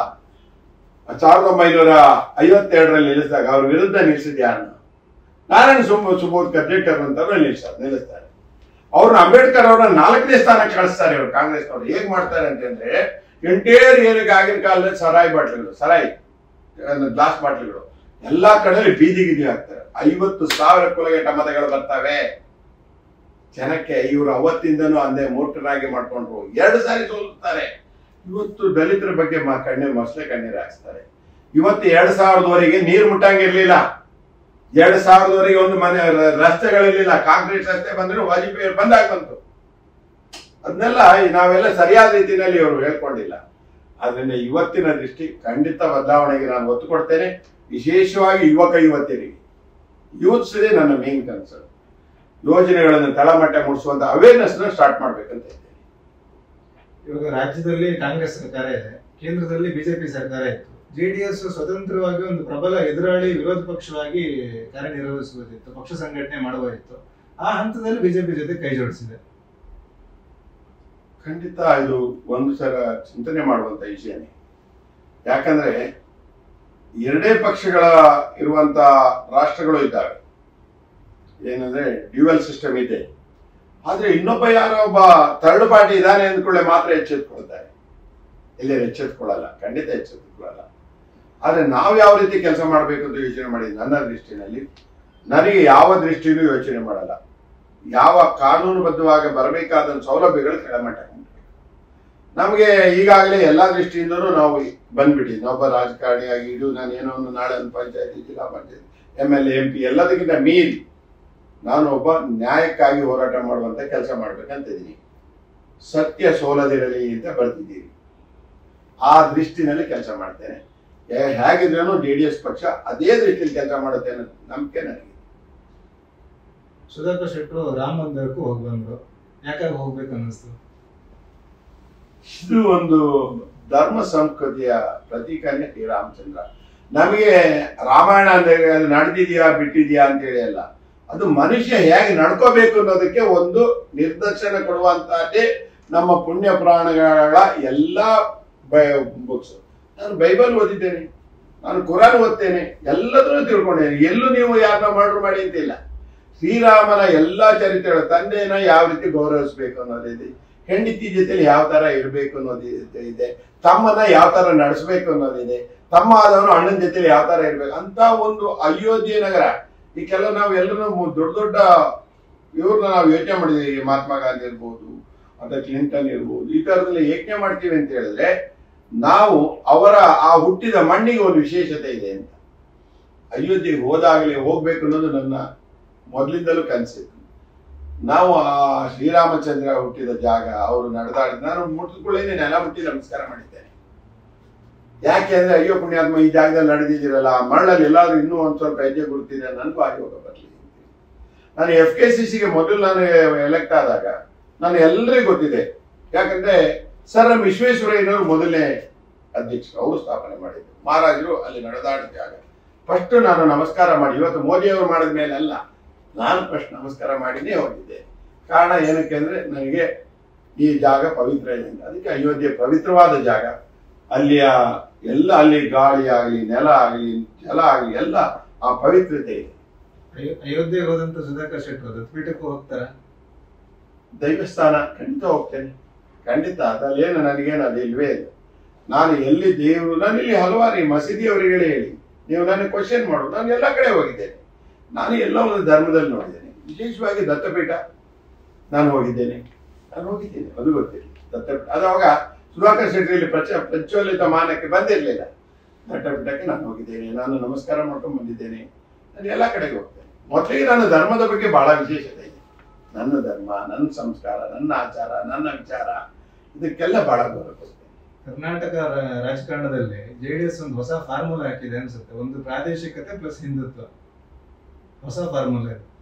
ಸಾವಿರದ ಒಂಬೈನೂರ ಐವತ್ತೆರಡರಲ್ಲಿ ನಿಲ್ಲಿಸಿದಾಗ ಅವ್ರ ವಿರುದ್ಧ ನಿಲ್ಲಿಸಿದ ಯಾರನ್ನ ನಾರಾಯಣ ಸುಮ ಸುಬೋಧ್ ಕರ್ಜೇಕರ್ ಅಂತ ನಿಲ್ಲಿಸ್ತಾರೆ ನಿಲ್ಲಿಸ್ತಾರೆ ಅವ್ರನ್ನ ಅಂಬೇಡ್ಕರ್ ಅವ್ರನ್ನ ನಾಲ್ಕನೇ ಸ್ಥಾನಕ್ಕೆ ಕಳಿಸ್ತಾರೆ ಇವರು ಕಾಂಗ್ರೆಸ್ ಅವರು ಹೇಗ್ ಮಾಡ್ತಾರೆ ಅಂತಂದ್ರೆ ಎಂಟೇರ್ ಏನಿಗೆ ಆಗಿನ ಕಾಲದಲ್ಲಿ ಸರಾಯಿ ಬಾಟ್ಲಿಗಳು ಸರಾಯಿ ಗ್ಲಾಸ್ ಬಾಟ್ಲಿಗಳು ಎಲ್ಲಾ ಕಡೆಯಲ್ಲಿ ಬೀದಿ ಗಿದಿ ಹಾಕ್ತಾರೆ ಐವತ್ತು ಸಾವಿರ ಕುಲಗೆಟ್ಟ ಮತಗಳು ಬರ್ತವೆ ಜನಕ್ಕೆ ಇವರು ಅವತ್ತಿಂದನೂ ಅಂದೇ ಮೂರ್ಖರಾಗಿ ಮಾಡ್ಕೊಂಡ್ರು ಎರಡು ಸಾರಿ ಸೋಲ್ತಾರೆ ಇವತ್ತು ದಲಿತರ ಬಗ್ಗೆ ಮಾ ಕಣ್ಣೀರ್ ಮೊಸಳೆ ಕಣ್ಣೀರು ಹಾಕ್ಸ್ತಾರೆ ಇವತ್ತು ಎರಡ್ ಸಾವಿರದವರೆಗೆ ನೀರು ಮುಟ್ಟಂಗಿರ್ಲಿಲ್ಲ ಎರಡ್ ಸಾವಿರದವರೆಗೆ ಒಂದು ಮನೆ ರ- ರಸ್ತೆಗಳಿರ್ಲಿಲ್ಲ ಕಾಂಕ್ರೀಟ್ ರಸ್ತೆ ಬಂದ್ರೆ ವಾಜಪೇಯಿ ಬಂದಾಗ ಬಂತು ಅದನ್ನೆಲ್ಲ ನಾವೆಲ್ಲ ಸರಿಯಾದ ರೀತಿಯಲ್ಲಿ ಇವರು ಹೇಳ್ಕೊಂಡಿಲ್ಲ ಆದ್ರಿಂದ ಇವತ್ತಿನ ದೃಷ್ಟಿ ಖಂಡಿತ ಬದಲಾವಣೆಗೆ ನಾನು ಒತ್ತು ಕೊಡ್ತೇನೆ ವಿಶೇಷವಾಗಿ ಯುವಕ ಯುವತಿಯರಿಗೆ ಯೂತ್ಸ್ ಇದೆ ನನ್ನ ಮೇನ್ ಕನ್ಸರ್ನ್ ಯೋಜನೆಗಳನ್ನು ತಳಮಟ್ಟ ಮೂಡಿಸುವಂತ ಅವೇರ್ನೆಸ್ ನ ಸ್ಟಾರ್ಟ್ ಮಾಡ್ಬೇಕಂತ ಇದ್ದೇನೆ ಇವಾಗ ರಾಜ್ಯದಲ್ಲಿ ಕಾಂಗ್ರೆಸ್ ಸರ್ಕಾರ ಇದೆ ಕೇಂದ್ರದಲ್ಲಿ ಬಿಜೆಪಿ ಸರ್ಕಾರ ಇತ್ತು ಜೆಡಿಎಸ್ ಸ್ವತಂತ್ರವಾಗಿ ಒಂದು ಪ್ರಬಲ ಎದುರಾಳಿ ವಿರೋಧ ಪಕ್ಷವಾಗಿ ಕಾರ್ಯನಿರ್ವಹಿಸುವುದಿತ್ತು ಪಕ್ಷ ಸಂಘಟನೆ ಮಾಡುವುದಿತ್ತು ಆ ಹಂತದಲ್ಲಿ ಬಿಜೆಪಿ ಜೊತೆ ಕೈ ಜೋಡಿಸಿದೆ ಖಂಡಿತ ಇದು ಒಂದು ಸಲ ಚಿಂತನೆ ಮಾಡುವಂತ ವಿಷಯನೇ ಯಾಕಂದ್ರೆ ಎರಡೇ ಪಕ್ಷಗಳ ಇರುವಂತ ರಾಷ್ಟ್ರಗಳು ಇದ್ದಾವೆ ಏನಂದ್ರೆ ಡ್ಯೂಯಲ್ ಸಿಸ್ಟಮ್ ಇದೆ ಆದ್ರೆ ಇನ್ನೊಬ್ಬ ಯಾರೋ ಒಬ್ಬ ಥರ್ಡ್ ಪಾರ್ಟಿ ಇದ್ದಾನೆ ಅಂದ್ಕೊಳ್ಳೆ ಮಾತ್ರ ಎಚ್ಚೆತ್ಕೊಳ್ತಾರೆ ಇಲ್ಲಿ ಎಚ್ಚೆತ್ಕೊಳ್ಳಲ್ಲ ಖಂಡಿತ ಎಚ್ಚೆತ್ಕೊಳ್ಳಲ್ಲ ಆದ್ರೆ ನಾವು ಯಾವ ರೀತಿ ಕೆಲಸ ಮಾಡಬೇಕು ಅಂತ ಯೋಚನೆ ಮಾಡಿದ್ದು ನನ್ನ ದೃಷ್ಟಿನಲ್ಲಿ ನನಗೆ ಯಾವ ದೃಷ್ಟಿಯಲ್ಲೂ ಯೋಚನೆ ಮಾಡಲ್ಲ ಯಾವ ಕಾನೂನುಬದ್ಧವಾಗಿ ಬರಬೇಕಾದ ಸೌಲಭ್ಯಗಳು ಕೆಳಮಟ್ಟ ನಮಗೆ ಈಗಾಗಲೇ ಎಲ್ಲಾ ದೃಷ್ಟಿಯಿಂದಲೂ ನಾವು ಬಂದ್ಬಿಟ್ಟಿದ್ವಿ ಒಬ್ಬ ರಾಜಕಾರಣಿಯಾಗಿ ಇದು ನಾನು ಏನೋ ಒಂದು ನಾಳೆ ಒಂದು ಪಂಚಾಯತಿ ಜಿಲ್ಲಾ ಪಂಚಾಯತಿ ಎಮ್ ಎಲ್ ಎಂ ಪಿ ಎಲ್ಲದಕ್ಕಿಂತ ಮೀರಿ ನಾನು ಒಬ್ಬ ನ್ಯಾಯಕ್ಕಾಗಿ ಹೋರಾಟ ಮಾಡುವಂತ ಕೆಲಸ ಮಾಡ್ಬೇಕಂತ ಇದೀನಿ ಸತ್ಯ ಸೋಲದಿರಲಿ ಅಂತ ಬರ್ತಿದ್ದೀರಿ ಆ ದೃಷ್ಟಿನಲ್ಲಿ ಕೆಲಸ ಮಾಡ್ತೇನೆ ಹೇ- ಹೇಗಿದ್ರೇನು ಜೆ ಡಿ ಎಸ್ ಪಕ್ಷ ಅದೇ ದೃಷ್ಟಿಯಲ್ಲಿ ಕೆಲಸ ಮಾಡುತ್ತೆ ಅನ್ನೋ ನಂಬಿಕೆ ನನಗೆ ಸುಧಾಕರ್ ಶೆಟ್ಟರು ರಾಮ ಮಂದಿರಕ್ಕೂ ಹೋಗಿ ಬಂದ್ರು ಯಾಕಾಗಿ ಹೋಗ್ಬೇಕು ಅನ್ನಿಸ್ತು ಇದು ಒಂದು ಧರ್ಮ ಸಂಸ್ಕೃತಿಯ ಪ್ರತೀಕನೇ ಶ್ರೀರಾಮಚಂದ್ರ ನಮಗೆ ರಾಮಾಯಣ ಅಂದ್ರೆ ಅದು ನಡೆದಿದೆಯಾ ಬಿಟ್ಟಿದ್ಯಾ ಅಂತ ಹೇಳಿ ಅಲ್ಲ ಅದು ಮನುಷ್ಯ ಹೇಗೆ ನಡ್ಕೋಬೇಕು ಅನ್ನೋದಕ್ಕೆ ಒಂದು ನಿರ್ದರ್ಶನ ಕೊಡುವಂತಹದ್ದೇ ನಮ್ಮ ಪುಣ್ಯ ಪುರಾಣಗಳ ಎಲ್ಲಾ ಬುಕ್ಸ್ ನಾನು ಬೈಬಲ್ ಓದಿದ್ದೇನೆ ನಾನು ಕುರಾನ್ ಓದ್ತೇನೆ ಎಲ್ಲದನ್ನೂ ತಿಳ್ಕೊಂಡಿದ್ದೇನೆ ಎಲ್ಲೂ ನೀವು ಯಾರನ್ನ ಮರ್ಡರ್ ಮಾಡಿ ಅಂತಿಲ್ಲ ಶ್ರೀರಾಮನ ಎಲ್ಲಾ ಚರಿತ್ರೆಗಳು ತಂದೆನ ಯಾವ ರೀತಿ ಗೌರವಿಸಬೇಕು ಅನ್ನೋದಿದೆ ಹೆಂಡತಿ ಜೊತೆಲಿ ಯಾವ ತರ ಇರಬೇಕು ಅನ್ನೋದು ಇದೆ- ಇದೆ ತಮ್ಮನ್ನ ಯಾವ ತರ ನಡೆಸಬೇಕು ಅನ್ನೋದಿದೆ ತಮ್ಮ ಆದವನು ಅಣ್ಣನ ಜೊತೆಲಿ ಯಾವ ತರ ಇರ್ಬೇಕು ಅಂತ ಒಂದು ಅಯೋಧ್ಯೆ ನಗರ ಈ ಕೆಲವು ನಾವು ಎಲ್ಲರೂ ದೊಡ್ಡ ದೊಡ್ಡ ಇವ್ರನ್ನ ನಾವು ಯೋಚನೆ ಮಾಡಿದೀವಿ ಮಹಾತ್ಮ ಗಾಂಧಿ ಇರ್ಬೋದು ಅಥವಾ ಕ್ಲಿಂಟನ್ ಇರ್ಬೋದು ಈ ತರದಲ್ಲಿ ಯೋಚನೆ ಮಾಡ್ತೀವಿ ಅಂತ ಹೇಳಿದ್ರೆ ನಾವು ಅವರ ಆ ಹುಟ್ಟಿದ ಮಣ್ಣಿಗೆ ಒಂದು ವಿಶೇಷತೆ ಇದೆ ಅಂತ ಅಯೋಧ್ಯೆಗೆ ಹೋದಾಗಲೇ ಹೋಗ್ಬೇಕು ಅನ್ನೋದು ನನ್ನ ಮೊದಲಿಂದಲೂ ಕನಸಿತ್ತು ನಾವು ಆ ಶ್ರೀರಾಮಚಂದ್ರ ಹುಟ್ಟಿದ ಜಾಗ ಅವರು ನಡೆದಾಡಿದ ನಾನು ಮುಟ್ಟಿದ್ಕೊಳ್ಳೇನೆ ನೆಲ ಮುಟ್ಟಿ ನಮಸ್ಕಾರ ಮಾಡಿದ್ದೇನೆ ಯಾಕೆ ಅಂದ್ರೆ ಅಯ್ಯೋ ಪುಣ್ಯಾತ್ಮ ಈ ಜಾಗದಲ್ಲಿ ನಡೆದಿದ್ದೀರಲ್ಲ ಆ ಮರಳಲ್ಲಿ ಎಲ್ಲಾದ್ರೂ ಇನ್ನೂ ಒಂದ್ ಸ್ವಲ್ಪ ಹೆಜ್ಜೆ ಗುರುತಿದೆ ನನಗೂ ಆಯೋಗ ಬರಲಿ ನಾನು ಎಫ್ ಕೆ ಸಿ ಸಿಗೆ ಮೊದಲು ನಾನು ಎಲೆಕ್ಟ್ ಆದಾಗ ನಾನು ಎಲ್ಲರಿಗೂ ಗೊತ್ತಿದೆ ಯಾಕಂದ್ರೆ ಸರ್ ಎಂ ವಿಶ್ವೇಶ್ವರಯ್ಯನವರು ಮೊದಲನೇ ಅಧ್ಯಕ್ಷರು ಅವರು ಸ್ಥಾಪನೆ ಮಾಡಿದ್ರು ಮಹಾರಾಜರು ಅಲ್ಲಿ ನಡೆದಾಡಿದ ಜಾಗ ಫಸ್ಟ್ ನಾನು ನಮಸ್ಕಾರ ಮಾಡಿ ಇವತ್ತು ಮೋದಿ ಅವರು ಮಾಡಿದ ಮೇಲೆ ಅಲ್ಲ ನಾನು ಫಸ್ಟ್ ನಮಸ್ಕಾರ ಮಾಡಿನೇ ಹೋಗಿದ್ದೆ ಕಾರಣ ಏನಕ್ಕೆ ಅಂದ್ರೆ ನನಗೆ ಈ ಜಾಗ ಪವಿತ್ರ ಇದೆ ಅಂತ. ಅದಕ್ಕೆ ಅಯೋಧ್ಯೆ ಪವಿತ್ರವಾದ ಜಾಗ ಅಲ್ಲಿಯ ಎಲ್ಲ ಅಲ್ಲಿ ಗಾಳಿ ಆಗಲಿ ನೆಲ ಆಗಲಿ ಜಲ ಆಗಲಿ ಎಲ್ಲ ಆ ಪವಿತ್ರತೆ ಇದೆ ಅಯೋ- ಅಯೋಧ್ಯೆಗೆ ಹೋದಂತ ಸುಧಾಕರ್ ಶೆಟ್ಟರು ದತ್ತಪೀಠಕ್ಕೂ ಹೋಗ್ತಾರ ದೈವಸ್ಥಾನ ಖಂಡಿತ ಹೋಗ್ತೇನೆ ಖಂಡಿತ ಅದ್ರಲ್ಲೇನು ನನಗೇನು ಅದು ಇಲ್ವೇ ಇಲ್ಲ ನಾನು ಎಲ್ಲಿ ದೇವರು ನಾನು ಇಲ್ಲಿ ಹಲವಾರು ಈ ಮಸೀದಿಯವರಿಗೆ ಹೇಳಿ ನೀವು ನನಗೆ ಕ್ವಶನ್ ಮಾಡು ನಾನು ಎಲ್ಲ ಕಡೆ ಹೋಗಿದ್ದೇನೆ ನಾನು ಎಲ್ಲ ಒಂದು ಧರ್ಮದಲ್ಲಿ ನೋಡಿದ್ದೇನೆ ವಿಶೇಷವಾಗಿ ದತ್ತಪೀಠ ನಾನು ಹೋಗಿದ್ದೇನೆ ನಾನು ಹೋಗಿದ್ದೇನೆ ಅದು ಗೊತ್ತಿಲ್ಲ ದತ್ತಪೀಠ ಅದು ಅವಾಗ ಸುಧಾಕರ್ ಶೆಟ್ಟಿಯಲ್ಲಿ ಪ್ರಚ ಪ್ರಜ್ವಲಿತ ಮಾನಕ್ಕೆ ಬಂದಿರಲಿಲ್ಲ ದತ್ತಪೀಠಕ್ಕೆ ನಾನು ಹೋಗಿದ್ದೇನೆ ನಾನು ನಮಸ್ಕಾರ ಮಾಡ್ಕೊಂಡು ಬಂದಿದ್ದೇನೆ ನಾನು ಎಲ್ಲ ಕಡೆಗೆ ಹೋಗ್ತೇನೆ ಮೊದಲಿಗೆ ನನ್ನ ಧರ್ಮದ ಬಗ್ಗೆ ಬಹಳ ವಿಶೇಷತೆ ಇದೆ ನನ್ನ ಧರ್ಮ ನನ್ನ ಸಂಸ್ಕಾರ ನನ್ನ ಆಚಾರ ನನ್ನ ವಿಚಾರ ಇದಕ್ಕೆಲ್ಲ ಬಹಳ ಗೌರವ ಕೊಡ್ತೇನೆ ಕರ್ನಾಟಕ ರ- ರಾಜಕಾರಣದಲ್ಲಿ ಜೆಡಿಎಸ್ ಒಂದು ಹೊಸ ಫಾರ್ಮುಲಾ ಹಾಕಿದೆ ಅನ್ಸುತ್ತೆ ಒಂದು ಪ್ರಾದೇಶಿಕತೆ ಪ್ಲಸ್ ಹಿಂದುತ್ವ ಹೊಸ ಫಾರ್ಮುಲಾ ಇದು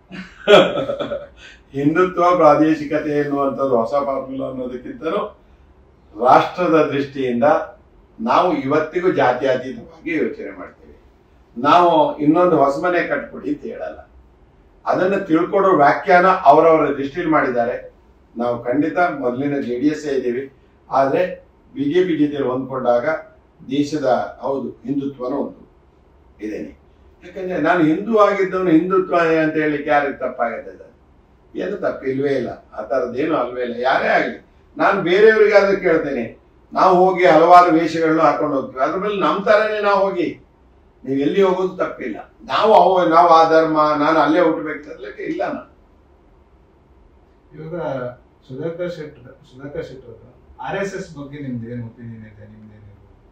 ಹಿಂದುತ್ವ ಪ್ರಾದೇಶಿಕತೆ ಎನ್ನುವಂಥದ್ದು ಹೊಸ ಫಾರ್ಮುಲಾ ಅನ್ನೋದಕ್ಕಿಂತಲೂ ರಾಷ್ಟ್ರದ ದೃಷ್ಟಿಯಿಂದ ನಾವು ಇವತ್ತಿಗೂ ಜಾತ್ಯತೀತವಾಗಿ ಯೋಚನೆ ಮಾಡ್ತೀವಿ ನಾವು ಇನ್ನೊಂದು ಹೊಸಮನೆ ಕಟ್ಕೊಡಿ ಅಂತ ಹೇಳಲ್ಲ ಅದನ್ನು ತಿಳ್ಕೊಡೋ ವ್ಯಾಖ್ಯಾನ ಅವರವರ ದೃಷ್ಟಿಯಲ್ಲಿ ಮಾಡಿದ್ದಾರೆ ನಾವು ಖಂಡಿತ ಮೊದಲಿನ ಜೆ ಡಿ ಎಸ್ ಇದ್ದೀವಿ ಆದರೆ ಬಿಜೆಪಿ ಜೊತೆ ಹೊಂದ್ಕೊಂಡಾಗ ದೇಶದ ಹೌದು ಹಿಂದುತ್ವನೂ ಒಂದು ಇದೇನೆ ಯಾಕಂದ್ರೆ ನಾನು ಹಿಂದೂ ಆಗಿದ್ದವನು ಹಿಂದುತ್ವ ಅಂತ ಹೇಳಿಕ್ಕೆ ಯಾರಿಗೆ ತಪ್ಪಾಗತ್ತೆ ಏನು ತಪ್ಪಿಲ್ವೇ ಇಲ್ಲ ಆ ಥರದ್ದೇನು ಅಲ್ವೇ ಇಲ್ಲ ಯಾರೇ ಆಗಲಿ ನಾನು ಬೇರೆಯವರಿಗಾದ್ರೂ ಕೇಳ್ತೇನೆ ನಾವು ಹೋಗಿ ಹಲವಾರು ವೇಷಗಳನ್ನು ಹಾಕೊಂಡು ಹೋಗ್ತೀವಿ ಅದ್ರ ಮೇಲೆ ನಮ್ಮ ಥರನೇ ನಾವು ಹೋಗಿ ನೀವು ಎಲ್ಲಿ ಹೋಗೋದು ತಪ್ಪಿಲ್ಲ ನಾವು ಅವ ನಾವು ಆ ಧರ್ಮ ನಾನು ಅಲ್ಲೇ ಹುಟ್ಟಬೇಕು ತರ್ಲಿಕ್ಕೆ ಇಲ್ಲ ನಾನು ಇವಾಗ Sudhakar Shettar Sudhakar Shettar R S S ಬಗ್ಗೆ ನಿಮ್ದು ಏನು ಒಪಿನಿಯನ್ ಇದೆ ನಿಮ್ದೇನಿದೆ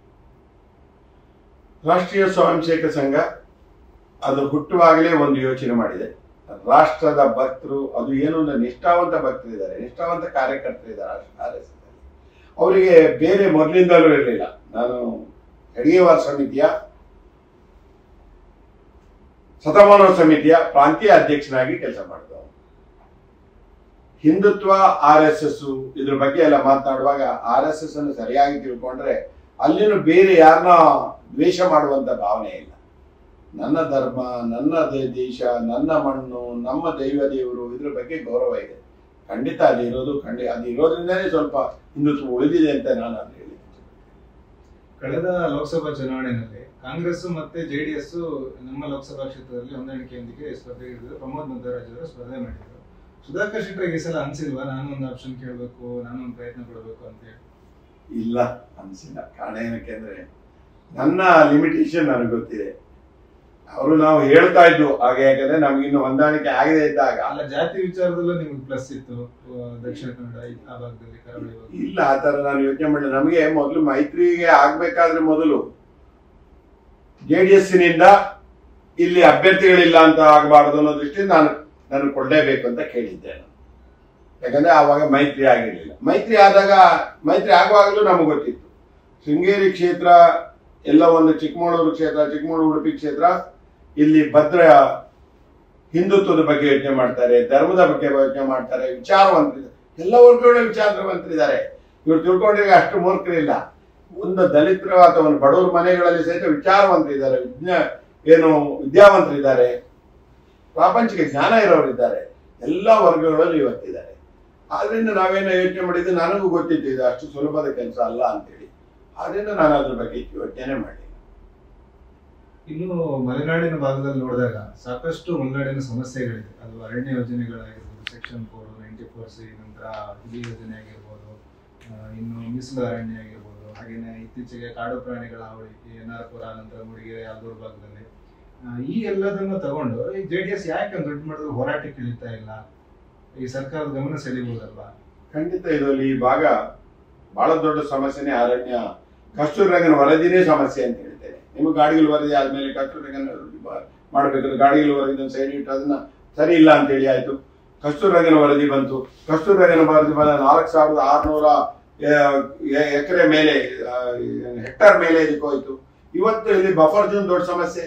ರಾಷ್ಟ್ರೀಯ ಸ್ವಯಂ ಸೇವಕ ಸಂಘ ಅದು ಹುಟ್ಟುವಾಗಲೇ ಒಂದು ಯೋಚನೆ ಮಾಡಿದೆ ರಾಷ್ಟ್ರದ ಭಕ್ತರು ಅದು ಏನು ಅಂದ್ರೆ ನಿಷ್ಠಾವಂತ ಭಕ್ತರಿದ್ದಾರೆ ನಿಷ್ಠಾವಂತ ಕಾರ್ಯಕರ್ತರಿದ್ದಾರೆ ಆರ್ ಎಸ್ ಅವರಿಗೆ ಬೇರೆ ಮೊದಲಿಂದಲೂ ಇರಲಿಲ್ಲ ನಾನು ಹೆಡಿಗೆವಾರ ಸಮಿತಿಯ ಶತಮಾನವ ಸಮಿತಿಯ ಪ್ರಾಂತೀಯ ಅಧ್ಯಕ್ಷನಾಗಿ ಕೆಲಸ ಮಾಡಿದವ ಹಿಂದುತ್ವ ಆರ್ ಎಸ್ ಎಸ್ ಇದ್ರ ಬಗ್ಗೆ ಎಲ್ಲ ಮಾತನಾಡುವಾಗ ಆರ್ ಎಸ್ ಎಸ್ ಅನ್ನು ಸರಿಯಾಗಿ ತಿಳ್ಕೊಂಡ್ರೆ ಅಲ್ಲಿನೂ ಬೇರೆ ಯಾರನ್ನ ದ್ವೇಷ ಮಾಡುವಂತ ಭಾವನೆ ಇಲ್ಲ ನನ್ನ ಧರ್ಮ ನನ್ನ ದೇ- ದೇಶ ನನ್ನ ಮಣ್ಣು ನಮ್ಮ ದೈವ ದೇವರು ಇದ್ರ ಬಗ್ಗೆ ಗೌರವ ಇದೆ ಖಂಡಿತ ಅಲ್ಲಿ ಇರೋದು ಖಂಡಿತ ಅದು ಇರೋದ್ರಿಂದನೇ ಸ್ವಲ್ಪ ಹಿಂದುತ್ವ ಉಳಿದಿದೆ ಅಂತ ನಾನು ಅದು ಹೇಳಿ ಕಳೆದ ಲೋಕಸಭಾ ಚುನಾವಣೆಯಲ್ಲಿ ಕಾಂಗ್ರೆಸ್ ಮತ್ತೆ ಜೆಡಿಎಸ್ ನಮ್ಮ ಲೋಕಸಭಾ ಕ್ಷೇತ್ರದಲ್ಲಿ ಹೊಂದಾಣಿಕೆಯೊಂದಿಗೆ ಸ್ಪರ್ಧೆಗಿಳಿದ್ರು ಪ್ರಮೋದ್ ಮಧ್ವರಾಜ್ ಅವರು ಸ್ಪರ್ಧೆ ಮಾಡಿದ್ರು ಸುಧಾಕರ್ ಶೆಟ್ಟರ್ಗೆ ಈ ಸಲ ಅನ್ಸಿಲ್ವಾ ನಾನು ಒಂದು ಆಪ್ಷನ್ ಕೇಳಬೇಕು ನಾನು ಒಂದು ಪ್ರಯತ್ನ ಪಡಬೇಕು ಅಂತ ಹೇಳಿ ಇಲ್ಲ ಅನ್ಸಿಲ್ಲ ಕಾರಣ ಏನಕ್ಕೆ ಅಂದ್ರೆ ನನ್ನ ಲಿಮಿಟೇಷನ್ ನನಗೆ ಗೊತ್ತಿದೆ ಅವರು ನಾವು ಹೇಳ್ತಾ ಇದ್ವು ಹಾಗೆ ಯಾಕಂದ್ರೆ ನಮ್ಗಿನ್ನು ಹೊಂದಾಣಿಕೆ ಆಗದೆ ಇದ್ದಾಗ ಅಲ್ಲ ಜಾತಿ ವಿಚಾರದಲ್ಲೂ ನಿಮ್ಗೆ ಪ್ಲಸ್ ಇತ್ತು ಆ, ದಕ್ಷಿಣ ಕನ್ನಡ ಈ- ಆ ಭಾಗದಲ್ಲಿ ಕರಾವಳಿ ಭಾಗ ಇಲ್ಲ ಆ ತರ ನಾನು ಯೋಚನೆ ಮಾಡಿ ನಮಗೆ ಮೊದಲು ಮೈತ್ರಿಗೆ ಆಗ್ಬೇಕಾದ್ರೆ ಮೊದಲು ಜೆ ಡಿ ಎಸ್ಸಿನಿಂದ ಇಲ್ಲಿ ಅಭ್ಯರ್ಥಿಗಳಿಲ್ಲ ಅಂತ ಆಗಬಾರದು ಅನ್ನೋ ದೃಷ್ಟಿಯಿಂದ ನಾನು ನಾನು ಕೊಡಲೇಬೇಕು ಅಂತ ಕೇಳಿದ್ದೆ ನಾನು. ಯಾಕಂದ್ರೆ ಆವಾಗ ಮೈತ್ರಿ ಆಗಿರ್ಲಿಲ್ಲ ಮೈತ್ರಿ ಆದಾಗ ಮೈತ್ರಿ ಆಗುವಾಗಲೂ ನಮಗೆ ಗೊತ್ತಿತ್ತು ಶೃಂಗೇರಿ ಕ್ಷೇತ್ರ ಎಲ್ಲ ಒಂದು ಚಿಕ್ಕಮಗಳೂರು ಕ್ಷೇತ್ರ ಚಿಕ್ಕಮಗಳೂರು ಉಡುಪಿ ಕ್ಷೇತ್ರ ಇಲ್ಲಿ ಭದ್ರ ಹಿಂದುತ್ವದ ಬಗ್ಗೆ ಯೋಚನೆ ಮಾಡ್ತಾರೆ ಧರ್ಮದ ಬಗ್ಗೆ ಯೋಚನೆ ಮಾಡ್ತಾರೆ ವಿಚಾರವಂತರಿದ್ದಾರೆ ಎಲ್ಲ ವರ್ಗಗಳ ವಿಚಾರವಂತರಿದ್ದಾರೆ ಇವ್ರು ತಿಳ್ಕೊಂಡ್ರೆ ಅಷ್ಟು ಮೂರ್ಖರಿಲ್ಲ ಒಂದು ದಲಿತರು ಅಥವಾ ಒಂದು ಬಡವರ ಮನೆಗಳಲ್ಲಿ ಸಹಿತ ವಿಚಾರವಂತರಿದ್ದಾರೆ ವಿಜ್ಞಾ ಏನು ವಿದ್ಯಾವಂತರಿದ್ದಾರೆ ಪ್ರಾಪಂಚಿಕ ಜ್ಞಾನ ಇರೋರಿದ್ದಾರೆ ಎಲ್ಲ ವರ್ಗಗಳಲ್ಲಿ ಇವತ್ತಿದ್ದಾರೆ ಆದ್ರಿಂದ ನಾವೇನೋ ಯೋಚನೆ ಮಾಡಿದ್ದು ನನಗೂ ಗೊತ್ತಿತ್ತು ಇದು ಅಷ್ಟು ಸುಲಭದ ಕೆಲಸ ಅಲ್ಲ ಅಂತೇಳಿ ಆದ್ರಿಂದ ನಾನು ಅದ್ರ ಬಗ್ಗೆ ಯೋಚನೆ ಮಾಡಿಲ್ಲ ಇನ್ನು ಮಲೆನಾಡಿನ ಭಾಗದಲ್ಲಿ ನೋಡಿದಾಗ ಸಾಕಷ್ಟು ಮಲೆನಾಡಿನ ಸಮಸ್ಯೆಗಳಿದೆ ಅದು ಅರಣ್ಯ ಯೋಜನೆಗಳಾಗಿರ್ಬೋದು section four ninety four C ನಂತರ ಹುಲಿ ಯೋಜನೆ ಆಗಿರ್ಬೋದು ಆ, ಇನ್ನು ಮೀಸಲು ಅರಣ್ಯ ಆಗಿರ್ಬೋದು ಹಾಗೇನೆ ಇತ್ತೀಚೆಗೆ ಕಾಡು ಪ್ರಾಣಿಗಳ ಹಾವಳಿ ಈ ಎನ್ ಆರ್ ಪುರ ನಂತರ ಮೂಡಿಗೆರೆ ಆಲ್ದೂರು ಭಾಗದಲ್ಲಿ ಆ, ಈ ಎಲ್ಲದನ್ನು ತಗೊಂಡು ಈ ಜೆ ಡಿ ಎಸ್ ಯಾಕೆ ಒಂದು ದೊಡ್ಡ ಮಟ್ಟದ ಹೋರಾಟಕ್ಕೆ ಇಳಿತಾ ಇಲ್ಲ ಈ ಸರ್ಕಾರದ ಗಮನ ಸೆಳೀಬಹುದಲ್ವಾ ಖಂಡಿತ ಇದರಲ್ಲಿ ಈ ಭಾಗ ಬಹಳ ದೊಡ್ಡ ಸಮಸ್ಯೆನೇ ಅರಣ್ಯ ಕಸ್ತೂರಿರಂಗನ ವರದಿನೇ ಸಮಸ್ಯೆ ಅಂತ ಹೇಳ್ತೇನೆ ನಿಮಗೆ ಗಾಡಿಗಳು ವರದಿ ಆದ್ಮೇಲೆ ಕಸ್ತೂರಿರಂಗನ ಬ- ಮಾಡ್ಬೇಕಾದ್ರೆ ಗಾಡಿಗಳು ವರದಿ ಸೈಡ್ ಇಟ್ಟು ಅದನ್ನ ಸರಿ ಇಲ್ಲ ಅಂತ ಹೇಳಿ ಆಯ್ತು ಕಸ್ತೂರಿರಂಗನ ವರದಿ ಬಂತು ಕಸ್ತೂರಿರಂಗನ ವರದಿ ಬಂದ ನಾಲ್ಕು ಸಾವಿರದ ಆರ್ನೂರ ಎಕರೆ ಮೇಲೆ ಆ, ಹೆಕ್ಟರ್ ಮೇಲೆ ಇದಕ್ಕೆ ಹೋಯ್ತು ಇವತ್ತು ಇಲ್ಲಿ ಬಫರ್ ಜೋನ್ ದೊಡ್ಡ ಸಮಸ್ಯೆ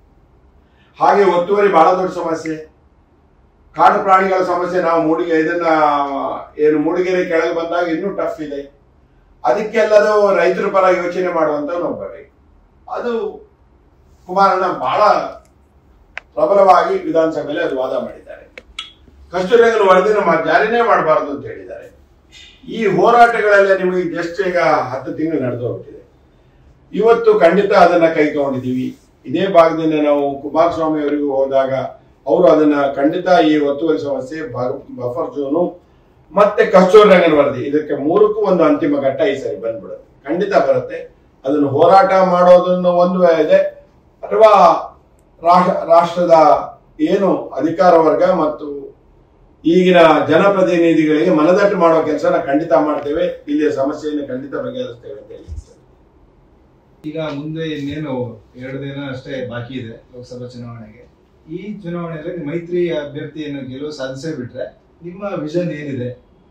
ಹಾಗೆ ಒತ್ತುವರಿ ಬಹಳ ದೊಡ್ಡ ಸಮಸ್ಯೆ ಕಾಡು ಪ್ರಾಣಿಗಳ ಸಮಸ್ಯೆ ನಾವು ಮೂಡಿಗೆ ಇದನ್ನ ಏನು ಮೂಡಿಗೆರೆ ಕೆಳಗೆ ಬಂದಾಗ ಇನ್ನೂ ಟಫ್ ಇದೆ ಅದಕ್ಕೆಲ್ಲದು ರೈತರ ಪರ ಯೋಚನೆ ಮಾಡುವಂತ ಒಬ್ಬ ವ್ಯಕ್ತಿ ಅದು ಕುಮಾರಣ್ಣ ಬಹಳ ಪ್ರಬಲವಾಗಿ ವಿಧಾನಸಭೆಯಲ್ಲಿ ಅದು ವಾದ ಮಾಡಿದ್ದಾರೆ ಕಸ್ತೂರಿರಂಗನ ವರದಿನ ಮ- ಜಾರಿನೇ ಮಾಡಬಾರದು ಅಂತ ಹೇಳಿದ್ದಾರೆ ಈ ಹೋರಾಟಗಳೆಲ್ಲ ನಿಮಗೆ ಜಸ್ಟ್ ಈಗ ಹತ್ತು ತಿಂಗಳು ನಡೆದು ಹೋಗ್ತಿದೆ ಇವತ್ತು ಖಂಡಿತ ಅದನ್ನ ಕೈಗೊಂಡಿದ್ದೀವಿ ಇದೇ ಭಾಗದಿಂದ ನಾವು ಕುಮಾರಸ್ವಾಮಿ ಅವರಿಗೂ ಹೋದಾಗ ಅವರು ಅದನ್ನ ಖಂಡಿತ ಈ ಒತ್ತುವರಿ ಸಮಸ್ಯೆ ಬಫರ್ ಜೋನು ಮತ್ತೆ ಕಸ್ತೂರಿರಂಗನ ವರದಿ ಇದಕ್ಕೆ ಮೂರಕ್ಕೂ ಒಂದು ಅಂತಿಮ ಘಟ್ಟ ಈ ಸರಿ ಬಂದ್ಬಿಡುತ್ತೆ ಖಂಡಿತ ಬರುತ್ತೆ ಅದನ್ನು ಹೋರಾಟ ಮಾಡೋದನ್ನು ಒಂದು ಇದೆ ಅಥವಾ ರಾಷ್ಟ್ರ ರಾಷ್ಟ್ರದ ಏನು ಅಧಿಕಾರ ವರ್ಗ ಮತ್ತು ಈಗಿನ ಜನಪ್ರತಿನಿಧಿಗಳಿಗೆ ಮನದಟ್ಟು ಮಾಡೋ ಕೆಲಸನ ಖಂಡಿತ ಮಾಡ್ತೇವೆ ಇಲ್ಲಿಯ ಸಮಸ್ಯೆಯನ್ನು ಖಂಡಿತ ಬಗೆಹರಿಸ್ತೇವೆ ಅಂತ ಹೇಳಿ ಈಗ ಮುಂದೆ ಇನ್ನೇನು ಎರಡು ದಿನ ಅಷ್ಟೇ ಬಾಕಿ ಇದೆ ಲೋಕಸಭಾ ಚುನಾವಣೆಗೆ ಈ ಚುನಾವಣೆಯಲ್ಲಿ ಮೈತ್ರಿ ಅಭ್ಯರ್ಥಿಯನ್ನು ಗೆಲುವು ಸಾಧಿಸೇ ಬಿಟ್ರೆ ನಿಮ್ಮ ವಿಷನ್ ಏನಿದೆ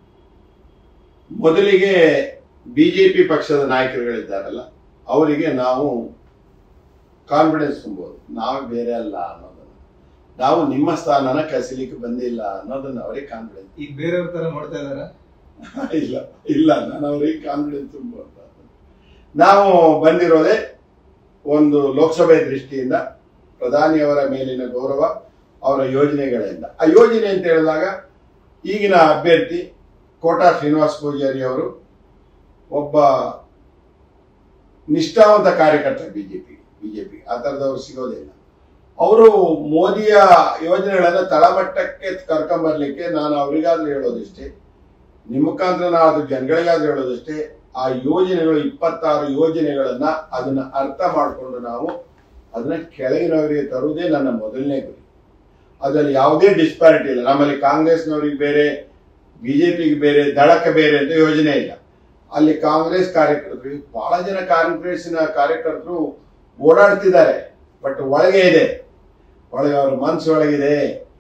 ಮೊದಲಿಗೆ ಬಿಜೆಪಿ ಪಕ್ಷದ ನಾಯಕರುಗಳಿದ್ದಾರಲ್ಲ ಅವರಿಗೆ ನಾವು ಕಾನ್ಫಿಡೆನ್ಸ್ ತುಂಬೋದು ನಾವು ಬೇರೆ ಅಲ್ಲ ಅನ್ನೋದನ್ನ ನಾವು ನಿಮ್ಮ ಸ್ಥಾನನ ಕಸಿಲಿಕ್ಕೆ ಬಂದಿಲ್ಲ ಅನ್ನೋದನ್ನ ಅವರಿಗೆ ಕಾನ್ಫಿಡೆನ್ಸ್ ಈಗ ಬೇರೆಯವ್ರ ತರ ನೋಡ್ತಾ ಇದಾರ ಇಲ್ಲ ಇಲ್ಲ ನಾನು ಅವರಿಗೆ ಕಾನ್ಫಿಡೆನ್ಸ್ ತುಂಬುವಂತ ನಾವು ಬಂದಿರೋದೇ ಒಂದು ಲೋಕಸಭೆ ದೃಷ್ಟಿಯಿಂದ ಪ್ರಧಾನಿಯವರ ಮೇಲಿನ ಗೌರವ ಅವರ ಯೋಜನೆಗಳಿಂದ ಆ ಯೋಜನೆ ಅಂತ ಹೇಳಿದಾಗ ಈಗಿನ ಅಭ್ಯರ್ಥಿ ಕೋಟಾ ಶ್ರೀನಿವಾಸ ಪೂಜಾರಿ ಅವರು ಒಬ್ಬ ನಿಷ್ಠಾವಂತ ಕಾರ್ಯಕರ್ತ ಬಿಜೆಪಿ ಬಿಜೆಪಿ ಆ ಥರದವ್ರು ಸಿಗೋದಿಲ್ಲ ಅವರು ಮೋದಿಯ ಯೋಜನೆಗಳನ್ನ ತಳಮಟ್ಟಕ್ಕೆ ಕರ್ಕೊಂಬರ್ಲಿಕ್ಕೆ ನಾನು ಅವರಿಗಾದ್ರೂ ಹೇಳೋದಿಷ್ಟೇ ನಿಮ್ಮ ಮುಖಾಂತರ ನಾವು ಅದು ಜನಗಳಿಗಾದ್ರೂ ಹೇಳೋದಷ್ಟೇ ಆ ಯೋಜನೆಗಳು ಇಪ್ಪತ್ತಾರು ಯೋಜನೆಗಳನ್ನ ಅದನ್ನ ಅರ್ಥ ಮಾಡಿಕೊಂಡು ನಾವು ಅದನ್ನ ಕೆಳಗಿನವರಿಗೆ ತರುವುದೇ ನನ್ನ ಮೊದಲನೇ ಗುರಿ ಅದರಲ್ಲಿ ಯಾವುದೇ ಡಿಸ್ಪ್ಯಾರಿಟಿ ಇಲ್ಲ ನಮ್ಮಲ್ಲಿ ಕಾಂಗ್ರೆಸ್ನವರಿಗೆ ಬೇರೆ ಬಿಜೆಪಿಗೆ ಬೇರೆ ದಳಕ್ಕೆ ಬೇರೆ ಅಂತ ಯೋಜನೆ ಇಲ್ಲ ಅಲ್ಲಿ ಕಾಂಗ್ರೆಸ್ ಕಾರ್ಯಕರ್ತರು ಬಹಳ ಜನ ಕಾಂಗ್ರೆಸ್ಸಿನ ಕಾರ್ಯಕರ್ತರು ಓಡಾಡ್ತಿದ್ದಾರೆ ಬಟ್ ಒಳಗೆ ಇದೆ ಒಳಗೆ ಅವ್ರ ಮನಸ್ಸು ಒಳಗಿದೆ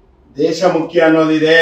ದೇಶ ಮುಖ್ಯ ಅನ್ನೋದಿದೆ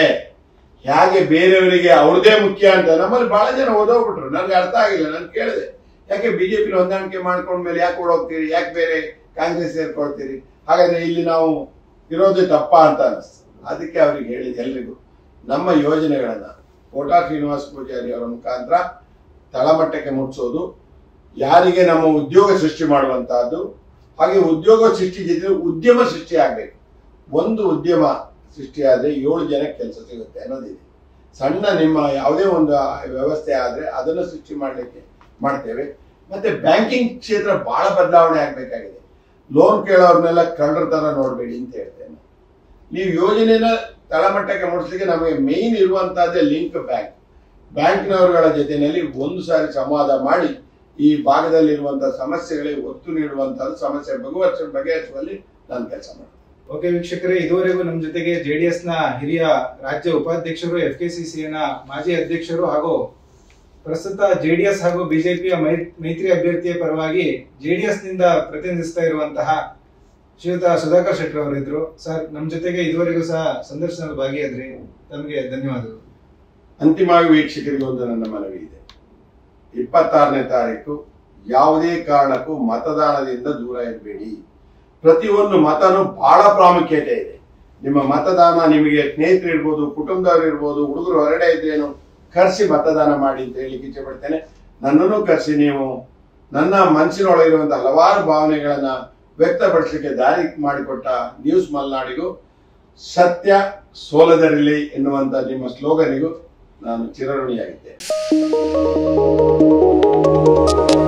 ಹೇಗೆ ಬೇರೆಯವರಿಗೆ ಅವ್ರದೇ ಮುಖ್ಯ ಅಂತ ನಮ್ಮಲ್ಲಿ ಬಹಳ ಜನ ಓದೋಗ್ಬಿಟ್ರು ನನಗೆ ಅರ್ಥ ಆಗಿಲ್ಲ ನಾನು ಕೇಳಿದೆ ಯಾಕೆ ಬಿಜೆಪಿ ಹೊಂದಾಣಿಕೆ ಮಾಡ್ಕೊಂಡ್ಮೇಲೆ ಯಾಕೆ ಓಡೋಗ್ತೀರಿ ಯಾಕೆ ಬೇರೆ ಕಾಂಗ್ರೆಸ್ ಸೇರ್ಕೊಳ್ತೀರಿ ಹಾಗಾದ್ರೆ ಇಲ್ಲಿ ನಾವು ಇರೋದು ತಪ್ಪ ಅಂತ ಅನಿಸ್ತು ಅದಕ್ಕೆ ಅವ್ರಿಗೆ ಹೇಳಿದೆ ಎಲ್ರಿಗೂ ನಮ್ಮ ಯೋಜನೆಗಳನ್ನ ಕೋಟಾ ಶ್ರೀನಿವಾಸ ಪೂಜಾರಿ ಅವರ ಮುಖಾಂತರ ತಳಮಟ್ಟಕ್ಕೆ ಮುಟ್ಟಿಸೋದು ಯಾರಿಗೆ ನಮ್ಮ ಉದ್ಯೋಗ ಸೃಷ್ಟಿ ಮಾಡುವಂತಹದ್ದು ಹಾಗೆ ಉದ್ಯೋಗ ಸೃಷ್ಟಿ ಜೊತೆ ಉದ್ಯಮ ಸೃಷ್ಟಿ ಆಗಬೇಕು ಒಂದು ಉದ್ಯಮ ಸೃಷ್ಟಿಯಾದ್ರೆ ಏಳು ಜನಕ್ಕೆ ಕೆಲಸ ಸಿಗುತ್ತೆ ಅನ್ನೋದಿದೆ ಸಣ್ಣ ನಿಮ್ಮ ಯಾವುದೇ ಒಂದು ವ್ಯವಸ್ಥೆ ಆದ್ರೆ ಅದನ್ನು ಸೃಷ್ಟಿ ಮಾಡಲಿಕ್ಕೆ ಮಾಡ್ತೇವೆ ಮತ್ತೆ ಬ್ಯಾಂಕಿಂಗ್ ಕ್ಷೇತ್ರ ಬಹಳ ಬದಲಾವಣೆ ಆಗಬೇಕಾಗಿದೆ ಲೋನ್ ಕೇಳೋರ್ನೆಲ್ಲ ಕಳ್ಳರ ತರ ನೋಡಬೇಡಿ ಅಂತ ಹೇಳ್ತೇನೆ ನೀವು ಯೋಜನೆನ ತಳಮಟ್ಟಕ್ಕೆ ಮುಟ್ಟಿಸ್ಲಿಕ್ಕೆ ನಮಗೆ ಮೇನ್ ಇರುವಂತಹದ್ದೇ ಲಿಂಕ್ ಬ್ಯಾಂಕ್ ಬ್ಯಾಂಕ್ನವರುಗಳ ಜೊತೆಯಲ್ಲಿ ಒಂದು ಸಾರಿ ಸಂವಾದ ಮಾಡಿ ಈ ಭಾಗದಲ್ಲಿರುವಂತಹ ಸಮಸ್ಯೆಗಳಿಗೆ ಒತ್ತು ನೀಡುವಂತಹ ಸಮಸ್ಯೆ ಬಗೆಹರಿಸ ಬಗೆಹರಿಸುವಲ್ಲಿ ನಾನು ಕೆಲಸ ಮಾಡ್ತೇನೆ ಓಕೆ ವೀಕ್ಷಕರೇ ಇದುವರೆಗೂ ನಮ್ಮ ಜೊತೆಗೆ ಜೆಡಿಎಸ್ ನ ಹಿರಿಯ ರಾಜ್ಯ ಉಪಾಧ್ಯಕ್ಷರು ಎಫ್ ಕೆ ನ ಮಾಜಿ ಅಧ್ಯಕ್ಷರು ಹಾಗೂ ಪ್ರಸ್ತುತ ಜೆಡಿಎಸ್ ಹಾಗೂ ಬಿಜೆಪಿಯ ಮೈತ್ರಿ ಅಭ್ಯರ್ಥಿಯ ಪರವಾಗಿ ಜೆಡಿಎಸ್ ನಿಂದ ಪ್ರತಿನಿಧಿಸ್ತಾ ಇರುವಂತಹ ಶ್ರೀಯುತ ಸುಧಾಕರ್ ಶೆಟ್ಟರ್ ಅವರಿದ್ರು ಸರ್ ನಮ್ಮ ಜೊತೆಗೆ ಇದುವರೆಗೂ ಸಹ ಸಂದರ್ಶನದಲ್ಲಿ ಭಾಗಿಯಾದ್ರಿ ತಮಗೆ ಧನ್ಯವಾದಗಳು ಅಂತಿಮವಾಗಿ ವೀಕ್ಷಕರಿಗೆ ಒಂದು ನನ್ನ ಮನವಿ ಇದೆ ಇಪ್ಪತ್ತಾರನೇ ತಾರೀಕು ಯಾವುದೇ ಕಾರಣಕ್ಕೂ ಮತದಾನದಿಂದ ದೂರ ಇರಬೇಡಿ ಪ್ರತಿಯೊಂದು ಮತನೂ ಬಹಳ ಪ್ರಾಮುಖ್ಯತೆ ಇದೆ ನಿಮ್ಮ ಮತದಾನ ನಿಮಗೆ ಸ್ನೇಹಿತರು ಇರ್ಬೋದು ಕುಟುಂಬದವರು ಇರ್ಬೋದು ಹುಡುಗರು ಹೊರಗಡೆ ಇದ್ದೇನು ಕರೆಸಿ ಮತದಾನ ಮಾಡಿ ಅಂತ ಹೇಳಿಕ್ಕೆ ಇಚ್ಛೆ ಪಡ್ತೇನೆ ನನ್ನನ್ನು ಕರೆಸಿ ನೀವು ನನ್ನ ಮನಸ್ಸಿನೊಳಗಿರುವಂತಹ ಹಲವಾರು ಭಾವನೆಗಳನ್ನ ವ್ಯಕ್ತಪಡಿಸಲಿಕ್ಕೆ ದಾರಿ ಮಾಡಿಕೊಟ್ಟ ನ್ಯೂಸ್ ಮಲ್ನಾಡಿಗೂ ಸತ್ಯ ಸೋಲದರಿಲಿ ಎನ್ನುವಂತ ನಿಮ್ಮ ಸ್ಲೋಗನಿಗೂ ನಾನು ಚಿರಋಣಿಯಾಗಿದ್ದೇನೆ